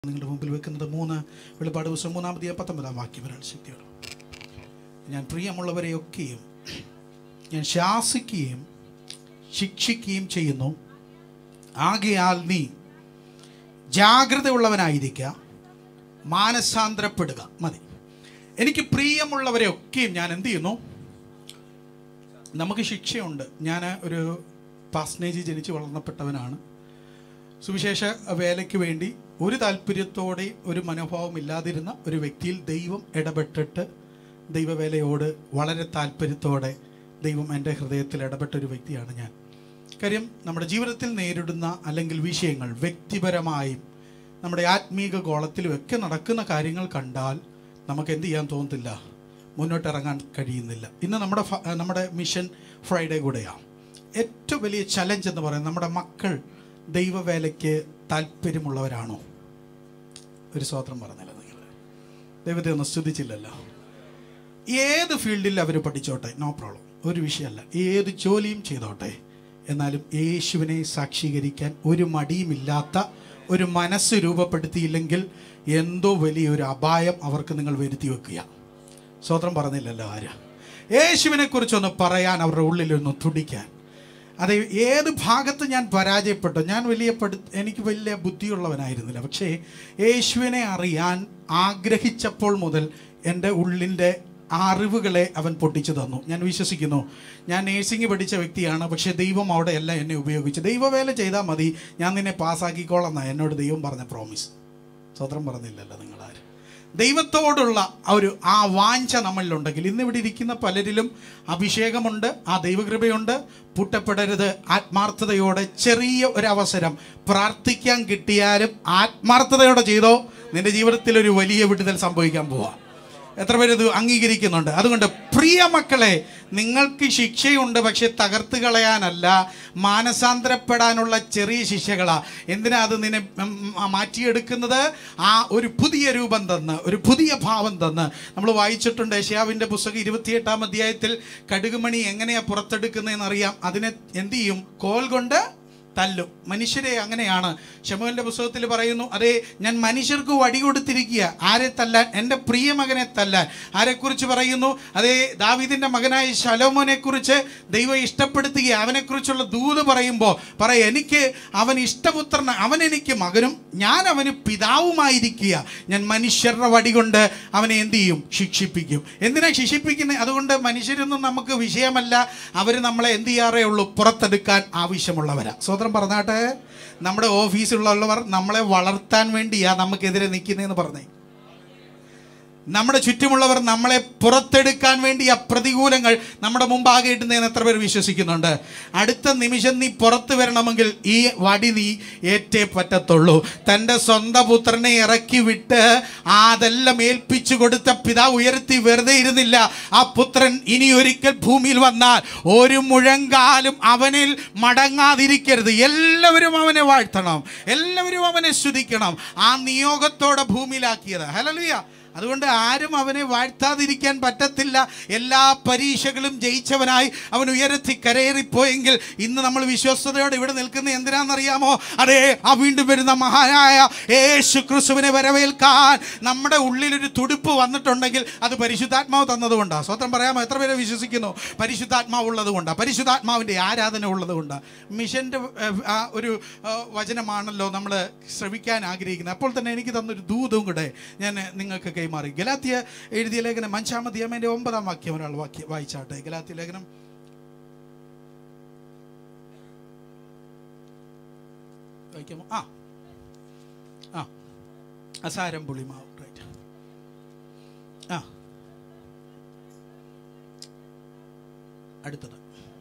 നിങ്ങളുടെ മുമ്പിൽ വെക്കുന്നത് മൂന്ന് വെളിപ്പാട് ദിവസം മൂന്നാമത്തെ പത്തൊമ്പതാം വാക്യം ഒരാൾ ശക്തിയോട് ഞാൻ പ്രിയമുള്ളവരെയൊക്കെയും ഞാൻ ശാസിക്കുകയും ശിക്ഷിക്കുകയും ചെയ്യുന്നു ആകയാൽ നീ ജാഗ്രതയുള്ളവനായിരിക്കുക മാനസാന്തരപ്പെടുക മതി എനിക്ക് പ്രിയമുള്ളവരെയൊക്കെയും ഞാൻ എന്ത് ചെയ്യുന്നു നമുക്ക് ശിക്ഷയുണ്ട് ഞാൻ ഒരു പാസ്നേജ് ജനിച്ച് വളർന്നപ്പെട്ടവനാണ് സുവിശേഷ വേലയ്ക്ക് വേണ്ടി ഒരു താല്പര്യത്തോടെ ഒരു മനോഭാവം ഇല്ലാതിരുന്ന ഒരു വ്യക്തിയിൽ ദൈവം ഇടപെട്ടിട്ട് ദൈവവേലയോട് വളരെ താല്പര്യത്തോടെ ദൈവം എൻ്റെ ഹൃദയത്തിൽ ഇടപെട്ട ഒരു വ്യക്തിയാണ് ഞാൻ കാര്യം നമ്മുടെ ജീവിതത്തിൽ നേരിടുന്ന അല്ലെങ്കിൽ വിഷയങ്ങൾ വ്യക്തിപരമായും നമ്മുടെ ആത്മീക ഗോളത്തിലും ഒക്കെ നടക്കുന്ന കാര്യങ്ങൾ കണ്ടാൽ നമുക്ക് എന്ത് ചെയ്യാൻ തോന്നത്തില്ല മുന്നോട്ടിറങ്ങാൻ കഴിയുന്നില്ല ഇന്ന് നമ്മുടെ ഫ- നമ്മുടെ മിഷൻ ഫ്രൈഡേ കൂടെയാണ് ഏറ്റവും വലിയ ചലഞ്ച് എന്ന് പറയുന്നത് നമ്മുടെ മക്കൾ ദൈവവേലയ്ക്ക് താല്പര്യമുള്ളവരാണോ ഒരു സ്വോത്രം പറഞ്ഞില്ല നിങ്ങൾ ദൈവത്തെ ഒന്ന് സ്തുതിച്ചില്ലല്ലോ ഏത് ഫീൽഡിൽ അവർ പഠിച്ചോട്ടെ നോ പ്രോബ്ലം ഒരു വിഷയമല്ല ഏത് ജോലിയും ചെയ്തോട്ടെ എന്നാലും യേശുവിനെ സാക്ഷീകരിക്കാൻ ഒരു മടിയുമില്ലാത്ത ഒരു മനസ്സ് രൂപപ്പെടുത്തിയില്ലെങ്കിൽ എന്തോ വലിയൊരു അപായം അവർക്ക് നിങ്ങൾ വരുത്തി വെക്കുക സ്വതന്ത്രം പറഞ്ഞില്ലല്ലോ ആര് യേശുവിനെ കുറിച്ചൊന്ന് പറയാൻ അവരുടെ ഉള്ളിലൊന്ന് തുടിക്കാൻ അതെ ഏത് ഭാഗത്ത് ഞാൻ പരാജയപ്പെട്ടു ഞാൻ വലിയ പഠി എനിക്ക് വലിയ ബുദ്ധിയുള്ളവനായിരുന്നില്ല പക്ഷേ യേശുവിനെ അറിയാൻ ആഗ്രഹിച്ചപ്പോൾ മുതൽ എൻ്റെ ഉള്ളിൻ്റെ അറിവുകളെ അവൻ പൊട്ടിച്ചു തന്നു ഞാൻ വിശ്വസിക്കുന്നു ഞാൻ നേഴ്സിംഗ് പഠിച്ച വ്യക്തിയാണ് പക്ഷേ ദൈവം അവിടെ എല്ലാം എന്നെ ഉപയോഗിച്ചു ദൈവവേല ചെയ്താൽ മതി ഞാൻ നിന്നെ പാസ്സാക്കിക്കോളാം എന്നാണ് എന്നോട് ദൈവം പറഞ്ഞ പ്രോമിസ് സ്വതന്ത്രം പറഞ്ഞില്ലല്ലോ നിങ്ങളാരും ദൈവത്തോടുള്ള ആ ഒരു ആ വാഞ്ച നമ്മളിലുണ്ടെങ്കിൽ ഇന്ന് ഇവിടെ ഇരിക്കുന്ന പലരിലും അഭിഷേകമുണ്ട് ആ ദൈവകൃപയുണ്ട് പൂട്ടപ്പെടരുത് ആത്മാർത്ഥതയോടെ ചെറിയ ഒരു അവസരം പ്രാർത്ഥിക്കാൻ കിട്ടിയാലും ആത്മാർത്ഥതയോടെ ചെയ്തോ നിന്റെ ജീവിതത്തിൽ ഒരു വലിയ വിടുതൽ സംഭവിക്കാൻ പോവാ എത്ര പേര് ഇത് അംഗീകരിക്കുന്നുണ്ട് അതുകൊണ്ട് പ്രിയ മക്കളെ നിങ്ങൾക്ക് ശിക്ഷയുണ്ട് പക്ഷെ തകർത്ത് കളയാനല്ല മാനസാന്തരപ്പെടാനുള്ള ചെറിയ ശിക്ഷകളാ എന്തിനാ അത് നിന്നെ ഉം, മാറ്റിയെടുക്കുന്നത് ആ ഒരു പുതിയ രൂപം തന്ന് ഒരു പുതിയ ഭാവം തന്ന് നമ്മൾ വായിച്ചിട്ടുണ്ട് യശയാവിൻ്റെ പുസ്തകം ഇരുപത്തിയെട്ടാം അധ്യായത്തിൽ കടുകുമണി എങ്ങനെയാ പുറത്തെടുക്കുന്നതെന്ന് അറിയാം അതിനെ എന്ത് ചെയ്യും കോൽ കൊണ്ട് തല്ലും മനുഷ്യരെ അങ്ങനെയാണ് ഷമുവിൻ്റെ പുസ്തകത്തിൽ പറയുന്നു അതെ ഞാൻ മനുഷ്യർക്ക് വടി കൊടുത്തിരിക്കുക ആരെ തല്ലാൻ എൻ്റെ പ്രിയ മകനെ തല്ലാൻ ആരെക്കുറിച്ച് പറയുന്നു അതേ ദാവീദിൻ്റെ മകനായ ശലോമോനെ കുറിച്ച് ദൈവം ഇഷ്ടപ്പെടുത്തുക അവനെക്കുറിച്ചുള്ള ദൂത് പറയുമ്പോൾ പറയ എനിക്ക് അവൻ ഇഷ്ടപുത്രൻ അവൻ എനിക്ക് മകനും ഞാൻ അവന് പിതാവുമായിരിക്കുക ഞാൻ മനുഷ്യരുടെ വടി കൊണ്ട് അവനെ എന്ത് ചെയ്യും ശിക്ഷിപ്പിക്കും എന്തിനാ ശിക്ഷിപ്പിക്കുന്നത് അതുകൊണ്ട് മനുഷ്യരൊന്നും നമുക്ക് വിഷയമല്ല അവർ നമ്മളെ എന്ത് ചെയ്യാറേ ഉള്ളൂ പുറത്തെടുക്കാൻ ആവശ്യമുള്ളവരാ സ്വതന്ത്രം പറഞ്ഞാട്ടെ നമ്മുടെ ഓഫീസിലുള്ളവർ നമ്മളെ വളർത്താൻ വേണ്ടിയാ നമുക്കെതിരെ നിൽക്കുന്നതെന്ന് പറഞ്ഞേ നമ്മുടെ ചുറ്റുമുള്ളവർ നമ്മളെ പുറത്തെടുക്കാൻ വേണ്ടി ആ പ്രതികൂലങ്ങൾ നമ്മുടെ മുമ്പാകെ ഇട്ടുന്നതെന്ന് എത്ര പേർ വിശ്വസിക്കുന്നുണ്ട് അടുത്ത നിമിഷം നീ പുറത്തു വരണമെങ്കിൽ ഈ വടി നീ ഏറ്റേ പറ്റത്തുള്ളൂ തൻ്റെ സ്വന്തം പുത്രനെ ഇറക്കി വിട്ട് അതെല്ലാം ഏൽപ്പിച്ചു കൊടുത്ത പിതാവ് ഉയർത്തി വെറുതെ ഇരുന്നില്ല ആ പുത്രൻ ഇനി ഒരിക്കൽ ഭൂമിയിൽ വന്നാൽ ഒരു മുഴങ്കാലും അവനിൽ മടങ്ങാതിരിക്കരുത് എല്ലാവരും അവനെ വാഴ്ത്തണം എല്ലാവരും അവനെ സ്തുതിക്കണം ആ നിയോഗത്തോടെ ഭൂമിയിലാക്കിയത് ഹലലുയ അതുകൊണ്ട് ആരും അവനെ വാഴ്ത്താതിരിക്കാൻ പറ്റത്തില്ല എല്ലാ പരീക്ഷകളും ജയിച്ചവനായി അവൻ ഉയരത്തി കരയേറിപ്പോയെങ്കിൽ ഇന്ന് നമ്മൾ വിശ്വസ്തയോടെ ഇവിടെ നിൽക്കുന്ന എന്തിനാണെന്നറിയാമോ അതേ ആ വീണ്ടും വരുന്ന മഹാനായ യേശു ക്രിസ്തുവിനെ വരവേൽക്കാൻ നമ്മുടെ ഉള്ളിലൊരു തുടിപ്പ് വന്നിട്ടുണ്ടെങ്കിൽ അത് പരിശുദ്ധാത്മാവ് തന്നതുകൊണ്ടാണ് സ്വന്തം പറയാമോ എത്ര പേരെ വിശ്വസിക്കുന്നു പരിശുദ്ധാത്മാവ് ഉള്ളത് കൊണ്ടാണ് പരിശുദ്ധാത്മാവിൻ്റെ ആരാധന ഉള്ളത് കൊണ്ടാണ് മിഷൻ്റെ ആ ഒരു ആ, വചനമാണല്ലോ നമ്മൾ ശ്രവിക്കാൻ ആഗ്രഹിക്കുന്നത് അപ്പോൾ തന്നെ എനിക്ക് തന്നൊരു ദൂതും കൂടെ ഞാൻ നിങ്ങൾക്ക് കൈമാറി ഗലാത്തിയ എഴുതിയ ലേഖനം അഞ്ചാമത് യമേൻ്റെ ഒമ്പതാം വാക്യം ഒരാൾ വാക്യം വായിച്ചാട്ടെ ഗലാത്തിയ ലേഖനം വായിക്കാമോ ആ ആ അസാരം പുളിമാവ് റൈറ്റ് ആ അടുത്തത്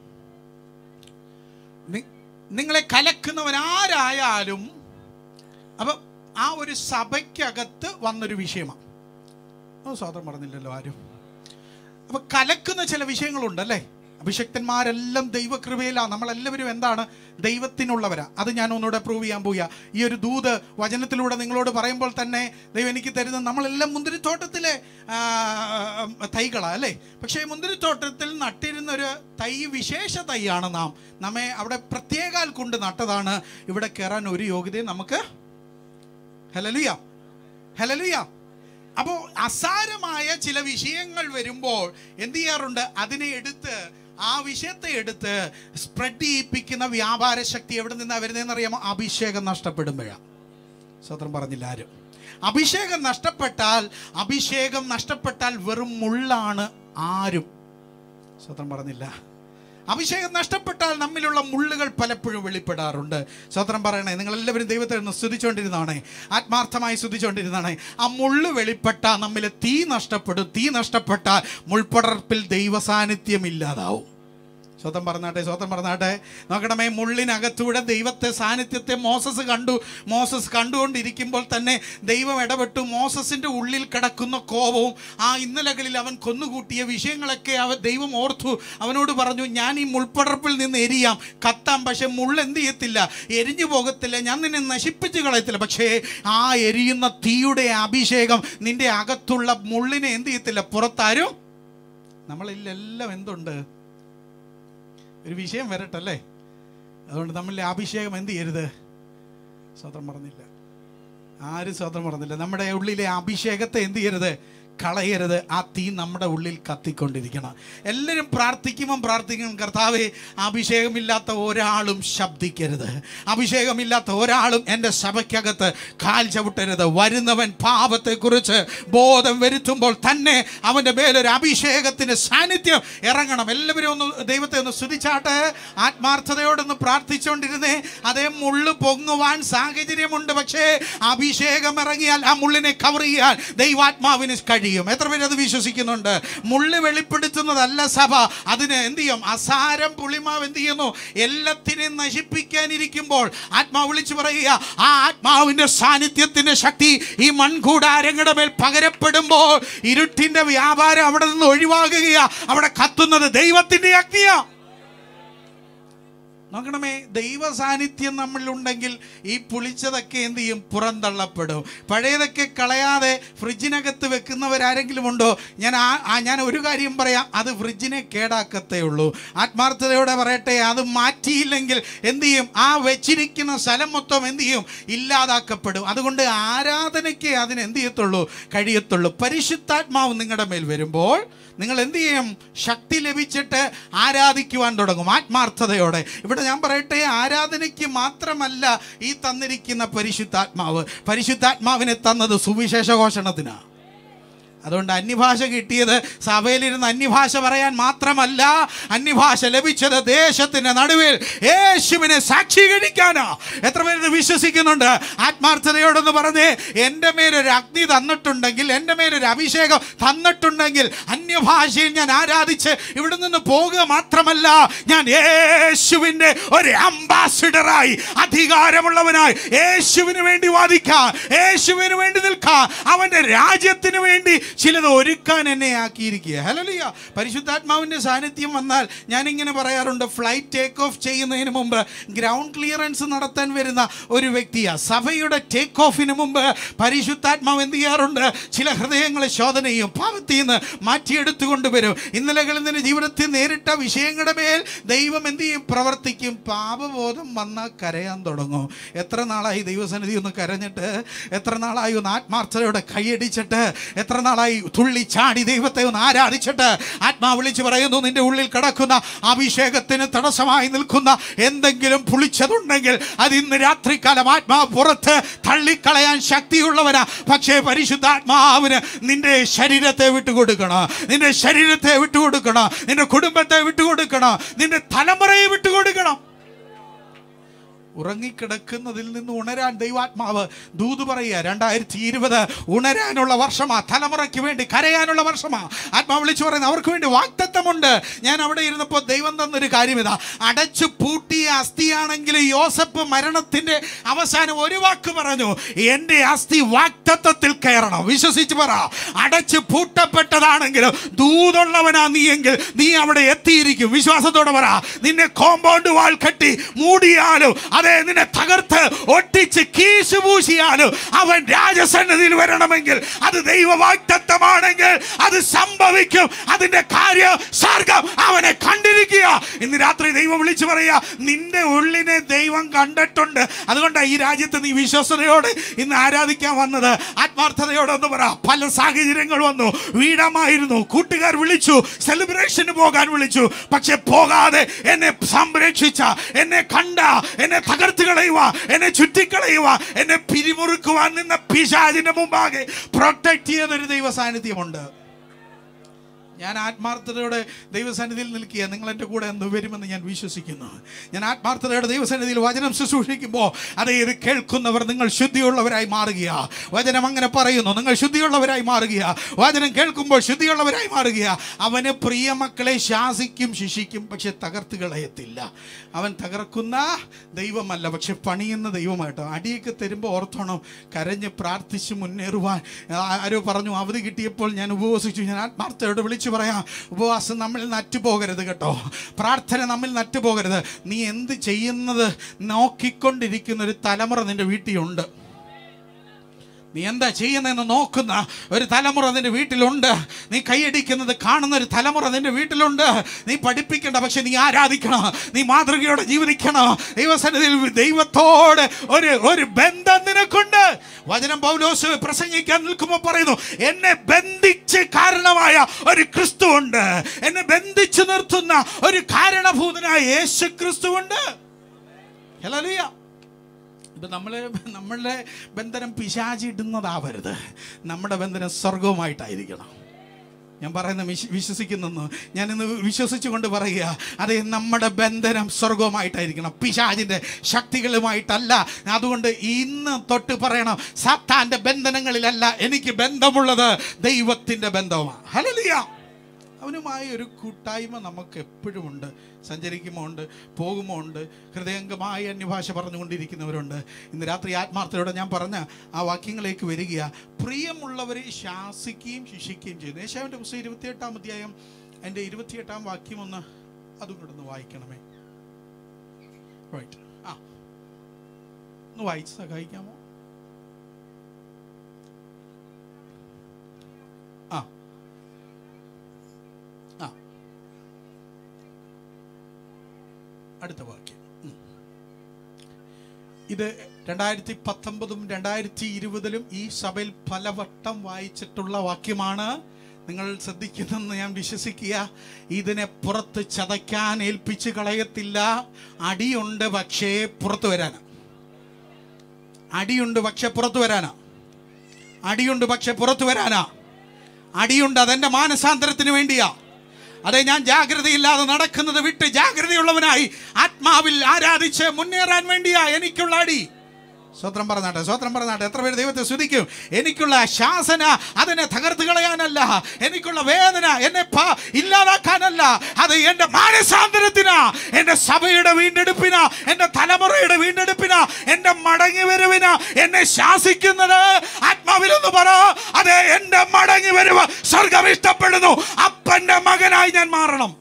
നി- നിങ്ങളെ കലക്കുന്നവൻ ആരായാലും അപ്പം ആ ഒരു സഭയ്ക്കകത്ത് വന്നൊരു വിഷയമാണ് ഓ സ്വാതന്ത്ര്യം പറഞ്ഞില്ലല്ലോ ആരും അപ്പൊ കലക്കുന്ന ചില വിഷയങ്ങളുണ്ടല്ലേ അഭിഷക്തന്മാരെല്ലാം ദൈവകൃപയിലാണ് നമ്മളെല്ലാവരും എന്താണ് ദൈവത്തിനുള്ളവരാ അത് ഞാൻ ഒന്നുകൂടെ പ്രൂവ് ചെയ്യാൻ പോവുക ഈ ഒരു ദൂത് വചനത്തിലൂടെ നിങ്ങളോട് പറയുമ്പോൾ തന്നെ ദൈവം എനിക്ക് തരുന്ന നമ്മളെല്ലാം മുന്തിരിത്തോട്ടത്തിലെ ആ, തൈകളാ അല്ലേ പക്ഷേ മുന്തിരിത്തോട്ടത്തിൽ നട്ടിരുന്ന ഒരു തൈ വിശേഷ തൈയാണ് നാം നമ്മെ അവിടെ പ്രത്യേകാൽ കൊണ്ട് നട്ടതാണ് ഇവിടെ കയറാൻ ഒരു യോഗ്യതയും നമുക്ക് ഹലലുയ ഹലലുയ അപ്പോൾ അസാരമായ ചില വിഷയങ്ങൾ വരുമ്പോൾ എന്ത് ചെയ്യാറുണ്ട് അതിനെ എടുത്ത് ആ വിഷയത്തെ എടുത്ത് സ്പ്രെഡ് ചെയ്യിപ്പിക്കുന്ന വ്യാപാര ശക്തി എവിടെ നിന്നാണ് വരുന്നതെന്ന് അറിയാമോ അഭിഷേകം നഷ്ടപ്പെടുമ്പോഴാണ് സ്വതന്ത്രം പറഞ്ഞില്ല ആരും അഭിഷേകം നഷ്ടപ്പെട്ടാൽ അഭിഷേകം നഷ്ടപ്പെട്ടാൽ വെറും മുള്ളാണ് ആരും സ്വതന്ത്രം പറഞ്ഞില്ല അഭിഷേകം നഷ്ടപ്പെട്ടാൽ നമ്മിലുള്ള മുള്ളുകൾ പലപ്പോഴും വെളിപ്പെടാറുണ്ട് സ്വതന്ത്രം പറയണേ നിങ്ങൾ എല്ലാവരും ദൈവത്തെ ഒന്ന് സ്തുതിച്ചുകൊണ്ടിരുന്നാണേ ആത്മാർത്ഥമായി സ്തുതിച്ചുകൊണ്ടിരുന്നാണേ ആ മുള്ള് വെളിപ്പെട്ട നമ്മിലെ തീ നഷ്ടപ്പെടും തീ നഷ്ടപ്പെട്ടാൽ മുൾപ്പടർപ്പിൽ ദൈവ സാന്നിധ്യം ഇല്ലാതാവും സ്വതം പറഞ്ഞാട്ടെ സ്വതം പറഞ്ഞാട്ടെ നോക്കണമേ മുള്ളിനകത്തൂടെ ദൈവത്തെ സാന്നിധ്യത്തെ മോസസ് കണ്ടു മോസസ് കണ്ടുകൊണ്ടിരിക്കുമ്പോൾ തന്നെ ദൈവം ഇടപെട്ടു മോസസിന്റെ ഉള്ളിൽ കിടക്കുന്ന കോപവും ആ ഇന്നലകളിൽ അവൻ കൊന്നുകൂട്ടിയ വിഷയങ്ങളൊക്കെ അവൻ ദൈവം ഓർത്തു അവനോട് പറഞ്ഞു ഞാൻ ഈ മുൾപ്പടർപ്പിൽ നിന്ന് എരിയാം കത്താം പക്ഷെ മുള്ള് എന്ത് ചെയ്യത്തില്ല എരിഞ്ഞു പോകത്തില്ല ഞാൻ നിന്നെ നശിപ്പിച്ച് കളയത്തില്ല പക്ഷേ ആ എരിയുന്ന തീയുടെ അഭിഷേകം നിന്റെ അകത്തുള്ള മുള്ളിനെ എന്ത് ചെയ്യത്തില്ല പുറത്താരും നമ്മളിലെല്ലാം എന്തുണ്ട് ഒരു വിഷയം വരട്ടല്ലേ അതുകൊണ്ട് നമ്മളിലെ അഭിഷേകം എന്ത് ചെയ്യരുത് സ്വതന്ത്രം പറഞ്ഞില്ല ആരും സ്വതന്ത്രം പറഞ്ഞില്ല നമ്മുടെ ഉള്ളിലെ അഭിഷേകത്തെ എന്ത് ചെയ്യരുത് കളയരുത് ആ തീ നമ്മുടെ ഉള്ളിൽ കത്തിക്കൊണ്ടിരിക്കണം എല്ലാവരും പ്രാർത്ഥിക്കുമ്പം പ്രാർത്ഥിക്കണം കർത്താവെ അഭിഷേകമില്ലാത്ത ഒരാളും ശബ്ദിക്കരുത് അഭിഷേകമില്ലാത്ത ഒരാളും എൻ്റെ സഭയ്ക്കകത്ത് കാൽ ചവിട്ടരുത് വരുന്നവൻ പാപത്തെക്കുറിച്ച് ബോധം വരുത്തുമ്പോൾ തന്നെ അവൻ്റെ മേലൊരു അഭിഷേകത്തിൻ്റെ സാന്നിധ്യം ഇറങ്ങണം എല്ലാവരും ഒന്ന് ദൈവത്തെ ഒന്ന് സ്തുതിച്ചാട്ടെ ആത്മാർത്ഥതയോടൊന്ന് പ്രാർത്ഥിച്ചുകൊണ്ടിരുന്നേ അതേ മുള്ളു പൊങ്ങുവാൻ സാഹചര്യമുണ്ട് പക്ഷേ അഭിഷേകം ഇറങ്ങിയാൽ ആ മുള്ളിനെ കവർ ചെയ്യാൻ ദൈവാത്മാവിന് കഴിയും എത്ര പേര് അത് വിശ്വസിക്കുന്നുണ്ട് മുള്ള് വെളിപ്പെടുത്തുന്നതല്ല സഭ അതിന് എന്ത് ചെയ്യും അസാരം പുളിമാവ് എന്ത് ചെയ്യുന്നു എല്ലാത്തിനെയും നശിപ്പിക്കാനിരിക്കുമ്പോൾ ആത്മാവ് വിളിച്ചു പറയുക ആ ആത്മാവിന്റെ സാന്നിധ്യത്തിന്റെ ശക്തി ഈ മൺകൂടാരങ്ങളുടെ മേൽ പകരപ്പെടുമ്പോൾ ഇരുട്ടിന്റെ വ്യാപാരം അവിടെ നിന്ന് ഒഴിവാകുകയാ അവിടെ കത്തുന്നത് ദൈവത്തിന്റെ അഗ്നിയാ നോക്കണമേ ദൈവ സാന്നിധ്യം നമ്മളിലുണ്ടെങ്കിൽ ഈ പുളിച്ചതൊക്കെ എന്ത് ചെയ്യും പുറന്തള്ളപ്പെടും പഴയതൊക്കെ കളയാതെ ഫ്രിഡ്ജിനകത്ത് വെക്കുന്നവരാരെങ്കിലും ഉണ്ടോ ഞാൻ ആ ആ ഞാൻ ഒരു കാര്യം പറയാം അത് ഫ്രിഡ്ജിനെ കേടാക്കത്തേ ഉള്ളൂ ആത്മാർത്ഥതയോടെ പറയട്ടെ അത് മാറ്റിയില്ലെങ്കിൽ എന്ത് ചെയ്യും ആ വെച്ചിരിക്കുന്ന സ്ഥലം മൊത്തം എന്ത് ചെയ്യും ഇല്ലാതാക്കപ്പെടും അതുകൊണ്ട് ആരാധനയ്ക്ക് അതിന് എന്ത് ചെയ്യത്തുള്ളൂ കഴിയത്തുള്ളൂ പരിശുദ്ധാത്മാവ് നിങ്ങളുടെ മേൽ വരുമ്പോൾ നിങ്ങൾ എന്ത് ചെയ്യും ശക്തി ലഭിച്ചിട്ട് ആരാധിക്കുവാൻ തുടങ്ങും ആത്മാർത്ഥതയോടെ ഇവിടെ ഞാൻ പറയട്ടെ ആരാധനയ്ക്ക് മാത്രമല്ല ഈ തന്നിരിക്കുന്ന പരിശുദ്ധാത്മാവ് പരിശുദ്ധാത്മാവിനെ തന്നത് സുവിശേഷ ഘോഷണത്തിനാണ് അതുകൊണ്ട് അന്യഭാഷ കിട്ടിയത് സഭയിലിരുന്ന് അന്യഭാഷ പറയാൻ മാത്രമല്ല അന്യഭാഷ ലഭിച്ചത് ദേശത്തിന്റെ നടുവിൽ യേശുവിനെ സാക്ഷീകരിക്കാനാ എത്ര പേര് ഇത് വിശ്വസിക്കുന്നുണ്ട് ആത്മാർത്ഥതയോടൊന്ന് പറഞ്ഞേ എൻ്റെ മേലൊരു അഗ്നി തന്നിട്ടുണ്ടെങ്കിൽ എൻ്റെ മേലൊരു അഭിഷേകം തന്നിട്ടുണ്ടെങ്കിൽ അന്യഭാഷയിൽ ഞാൻ ആരാധിച്ച് ഇവിടെ നിന്ന് പോകുക മാത്രമല്ല ഞാൻ യേശുവിൻ്റെ ഒരു അംബാസിഡറായി അധികാരമുള്ളവനായി യേശുവിന് വേണ്ടി വാദിക്കാൻ യേശുവിന് വേണ്ടി നിൽക്കാൻ അവൻ്റെ രാജ്യത്തിന് വേണ്ടി ചിലത് ഒരുക്കാൻ എന്നെ ആക്കിയിരിക്കുക ഹലോലിയ പരിശുദ്ധാത്മാവിൻ്റെ സാന്നിധ്യം വന്നാൽ ഞാനിങ്ങനെ പറയാറുണ്ട് ഫ്ലൈറ്റ് ടേക്ക് ഓഫ് ചെയ്യുന്നതിന് മുമ്പ് ഗ്രൗണ്ട് ക്ലിയറൻസ് നടത്താൻ വരുന്ന ഒരു വ്യക്തിയാണ് സഭയുടെ ടേക്ക് ഓഫിന് മുമ്പ് പരിശുദ്ധാത്മാവ് എന്ത് ചെയ്യാറുണ്ട് ചില ഹൃദയങ്ങളെ ശോധന ചെയ്യും പാപത്തിൽ നിന്ന് മാറ്റിയെടുത്തുകൊണ്ട് വരും ഇന്നലകളിൽ നിന്ന് ജീവിതത്തിൽ നേരിട്ട വിഷയങ്ങളുടെ മേൽ ദൈവം എന്ത് ചെയ്യും പ്രവർത്തിക്കും പാപബോധം വന്നാൽ കരയാൻ തുടങ്ങും എത്ര നാളായി ദൈവസന്നിധി ഒന്ന് കരഞ്ഞിട്ട് എത്ര നാളായി ഒന്ന് ആത്മാർത്ഥതയോടെ കൈയടിച്ചിട്ട് എത്ര നാളായി തുള്ളി ചാടി ദൈവത്തെ ഒന്ന് ആരാധിച്ചിട്ട് ആത്മാ വിളിച്ച് പറയുന്നു നിന്റെ ഉള്ളിൽ കിടക്കുന്ന അഭിഷേകത്തിന് തടസ്സമായി നിൽക്കുന്ന എന്തെങ്കിലും പുളിച്ചതുണ്ടെങ്കിൽ അത് ഇന്ന് രാത്രികാലം ആത്മാവ് പുറത്ത് തള്ളിക്കളയാൻ ശക്തിയുള്ളവനാ പക്ഷേ പരിശുദ്ധാത്മാവിന് നിന്റെ ശരീരത്തെ വിട്ടുകൊടുക്കണം നിന്റെ ശരീരത്തെ വിട്ടുകൊടുക്കണം നിന്റെ കുടുംബത്തെ വിട്ടുകൊടുക്കണം നിന്റെ തലമുറയെ വിട്ടുകൊടുക്കണം ഉറങ്ങിക്കിടക്കുന്നതിൽ നിന്ന് ഉണരാൻ ദൈവാത്മാവ് ദൂത് പറയുക രണ്ടായിരത്തി ഇരുപത് ഉണരാനുള്ള വർഷമാ തലമുറയ്ക്ക് വേണ്ടി കരയാനുള്ള വർഷമാ ആത്മാവ് വിളിച്ചു പറയുന്നത് അവർക്ക് വേണ്ടി വാക്തത്വമുണ്ട് ഞാൻ അവിടെ ഇരുന്നപ്പോൾ ദൈവം തന്നൊരു കാര്യം ഇതാ അടച്ചു പൂട്ടിയ അസ്ഥിയാണെങ്കിൽ യോസഫ് മരണത്തിന്റെ അവസാനം ഒരു വാക്ക് പറഞ്ഞു എൻ്റെ അസ്ഥി വാക്തത്വത്തിൽ കയറണം വിശ്വസിച്ച് പറ അടച്ചു പൂട്ടപ്പെട്ടതാണെങ്കിലും ദൂതുള്ളവനാ നീ എങ്കിൽ നീ അവിടെ എത്തിയിരിക്കും വിശ്വാസത്തോടെ പറ നിന്നെ കോമ്പൗണ്ട് വാൾ കെട്ടി മൂടിയാലും അതേ അതെ നിന്നെ തകർത്ത് ഒട്ടിച്ച് കീശു പൂശിയാലും അവൻ രാജസന്നിധിയിൽ വരണമെങ്കിൽ അത് ദൈവവാക്തത്വമാണെങ്കിൽ അത് സംഭവിക്കും അതിന്റെ കാര്യം സ്വർഗം അവനെ കണ്ടിരിക്കുക ഇന്ന് രാത്രി ദൈവം വിളിച്ചു പറയാ നിന്റെ ഉള്ളിനെ ദൈവം കണ്ടിട്ടുണ്ട് അതുകൊണ്ടാണ് ഈ രാജ്യത്ത് നീ വിശ്വസതയോടെ ഇന്ന് ആരാധിക്കാൻ വന്നത് ആത്മാർത്ഥതയോടെ ഒന്ന് പറ പല സാഹചര്യങ്ങൾ വന്നു വീടമായിരുന്നു കൂട്ടുകാർ വിളിച്ചു സെലിബ്രേഷന് പോകാൻ വിളിച്ചു പക്ഷെ പോകാതെ എന്നെ സംരക്ഷിച്ച എന്നെ കണ്ട എന്നെ തകർത്ത് കളയുക എന്നെ ചുറ്റിക്കളയുക എന്നെ പിരിമുറുക്കുവാൻ നിന്ന പിശാചിന്റെ മുമ്പാകെ പ്രൊട്ടക്ട് ചെയ്തൊരു ദൈവ സാന്നിധ്യമുണ്ട് ഞാൻ ആത്മാർത്ഥതയോടെ ദൈവസന്നിധിയിൽ നിൽക്കുക നിങ്ങൾ എൻ്റെ കൂടെ എന്ന് വരുമെന്ന് ഞാൻ വിശ്വസിക്കുന്നു ഞാൻ ആത്മാർത്ഥതയോടെ ദൈവസന്നിധിയിൽ വചനം ശുശ്രൂഷിക്കുമ്പോൾ അത് ഇത് കേൾക്കുന്നവർ നിങ്ങൾ ശുദ്ധിയുള്ളവരായി മാറുക വചനം അങ്ങനെ പറയുന്നു നിങ്ങൾ ശുദ്ധിയുള്ളവരായി മാറുക വചനം കേൾക്കുമ്പോൾ ശുദ്ധിയുള്ളവരായി മാറുക അവന് പ്രിയ മക്കളെ ശാസിക്കും ശിക്ഷിക്കും പക്ഷെ തകർത്ത് കളയത്തില്ല അവൻ തകർക്കുന്ന ദൈവമല്ല പക്ഷെ പണിയുന്ന ദൈവമായിട്ടോ അടിയൊക്കെ തരുമ്പോൾ ഓർത്തോണം കരഞ്ഞ് പ്രാർത്ഥിച്ച് മുന്നേറുവാൻ ആരോ പറഞ്ഞു അവധി കിട്ടിയപ്പോൾ ഞാൻ ഉപവസിച്ചു ഞാൻ ആത്മാർത്ഥയോട് വിളിച്ചു പറയാം ഉപവാസം നമ്മിൽ നറ്റുപോകരുത് കേട്ടോ പ്രാർത്ഥന നമ്മിൽ നറ്റുപോകരുത് നീ എന്ത് ചെയ്യുന്നത് നോക്കിക്കൊണ്ടിരിക്കുന്ന ഒരു തലമുറ നിന്റെ വീട്ടിലുണ്ട് നീ എന്താ ചെയ്യുന്നതെന്ന് നോക്കുന്ന ഒരു തലമുറ നിന്റെ വീട്ടിലുണ്ട് നീ കൈയടിക്കുന്നത് കാണുന്ന ഒരു തലമുറ നിന്റെ വീട്ടിലുണ്ട് നീ പഠിപ്പിക്കണ്ട പക്ഷെ നീ ആരാധിക്കണം നീ മാതൃകയോടെ ജീവിക്കണം ദൈവസന്നിധിയിൽ ദൈവത്തോട് ഒരു ഒരു ബന്ധം നിനക്കുണ്ട് വചനം പൗലോസ് പ്രസംഗിക്കാൻ നിൽക്കുമ്പോൾ പറയുന്നു എന്നെ ബന്ധിച്ച് കാരണമായ ഒരു ക്രിസ്തു ഉണ്ട് എന്നെ ബന്ധിച്ചു നിർത്തുന്ന ഒരു കാരണഭൂതനായ യേശു ക്രിസ്തു ഉണ്ട് ഹല്ലേലൂയ ഇപ്പം നമ്മൾ നമ്മളുടെ ബന്ധനം പിശാചിടുന്നതാവരുത് നമ്മുടെ ബന്ധനം സ്വർഗവുമായിട്ടായിരിക്കണം ഞാൻ പറയുന്ന വിശ്വ വിശ്വസിക്കുന്നു ഞാൻ ഇന്ന് വിശ്വസിച്ചുകൊണ്ട് പറയുക അതെ നമ്മുടെ ബന്ധനം സ്വർഗവുമായിട്ടായിരിക്കണം പിശാചിൻ്റെ ശക്തികളുമായിട്ടല്ല അതുകൊണ്ട് ഇന്ന് തൊട്ട് പറയണം സാത്താൻ്റെ ബന്ധനങ്ങളിലല്ല എനിക്ക് ബന്ധമുള്ളത് ദൈവത്തിൻ്റെ ബന്ധവുമാണ് ഹലലിയ അവനുമായ ഒരു കൂട്ടായ്മ നമുക്ക് എപ്പോഴും ഉണ്ട് സഞ്ചരിക്കുമ്പോൾ ഉണ്ട് പോകുമ്പോൾ ഉണ്ട് ഹൃദയംഗമായ അന്യഭാഷ പറഞ്ഞുകൊണ്ടിരിക്കുന്നവരുണ്ട് ഇന്ന് രാത്രി ആത്മാർത്ഥയോടെ ഞാൻ പറഞ്ഞ ആ വാക്യങ്ങളിലേക്ക് വരിക പ്രിയമുള്ളവരെ ശാസിക്കുകയും ശിക്ഷിക്കുകയും ചെയ്യുന്നു യേശാവിൻ്റെ പുസ്തകം ഇരുപത്തിയെട്ടാം അധ്യായം എൻ്റെ ഇരുപത്തിയെട്ടാം വാക്യം ഒന്ന് അതും കൂടെ ഒന്ന് വായിക്കണമേ റൈറ്റ് ആ ഒന്ന് വായിച്ച് സഹായിക്കാമോ ആ ആ അടുത്ത വാക്യം ഉം. ഇത് രണ്ടായിരത്തി പത്തൊമ്പതും രണ്ടായിരത്തി ഇരുപതിലും ഈ സഭയിൽ പലവട്ടം വായിച്ചിട്ടുള്ള വാക്യമാണ് നിങ്ങൾ ശ്രദ്ധിക്കുന്നെന്ന് ഞാൻ വിശ്വസിക്കുക ഇതിനെ പുറത്ത് ചതയ്ക്കാൻ ഏൽപ്പിച്ച് കളയത്തില്ല അടിയുണ്ട് പക്ഷേ പുറത്തു വരാനാ അടിയുണ്ട് പക്ഷെ പുറത്തു വരാനാ അടിയുണ്ട് പക്ഷെ പുറത്തു വരാനാ അടിയുണ്ട് അതെന്റെ മാനസാന്തരത്തിന് വേണ്ടിയാ അതെ ഞാൻ ജാഗ്രതയില്ലാതെ നടക്കുന്നത് വിട്ട് ജാഗ്രതയുള്ളവനായി ആത്മാവിൽ ആരാധിച്ച് മുന്നേറാൻ വേണ്ടിയാ എനിക്കുള്ള അടി സ്വത്രം പറഞ്ഞാട്ടെ സ്വത്രം പറഞ്ഞാട്ടെ എത്ര പേര് ദൈവത്തെ സ്തുതിക്കും എനിക്കുള്ള ശാസന അതിനെ തകർത്ത് കളയാനല്ല എനിക്കുള്ള വേദന എന്നെ പ- ഇല്ലാതാക്കാനല്ല അത് എൻ്റെ മാനസാന്തരത്തിനാ എൻ്റെ സഭയുടെ വീണ്ടെടുപ്പിനാ എൻ്റെ തലമുറയുടെ വീണ്ടെടുപ്പിനാ എൻ്റെ മടങ്ങി വരവിനാ എന്നെ ശാസിക്കുന്നത് ആത്മാവിലൊന്ന് പറ അതെ എൻ്റെ മടങ്ങി വരവ് സ്വർഗം ഇഷ്ടപ്പെടുന്നു അപ്പൻ്റെ മകനായി ഞാൻ മാറണം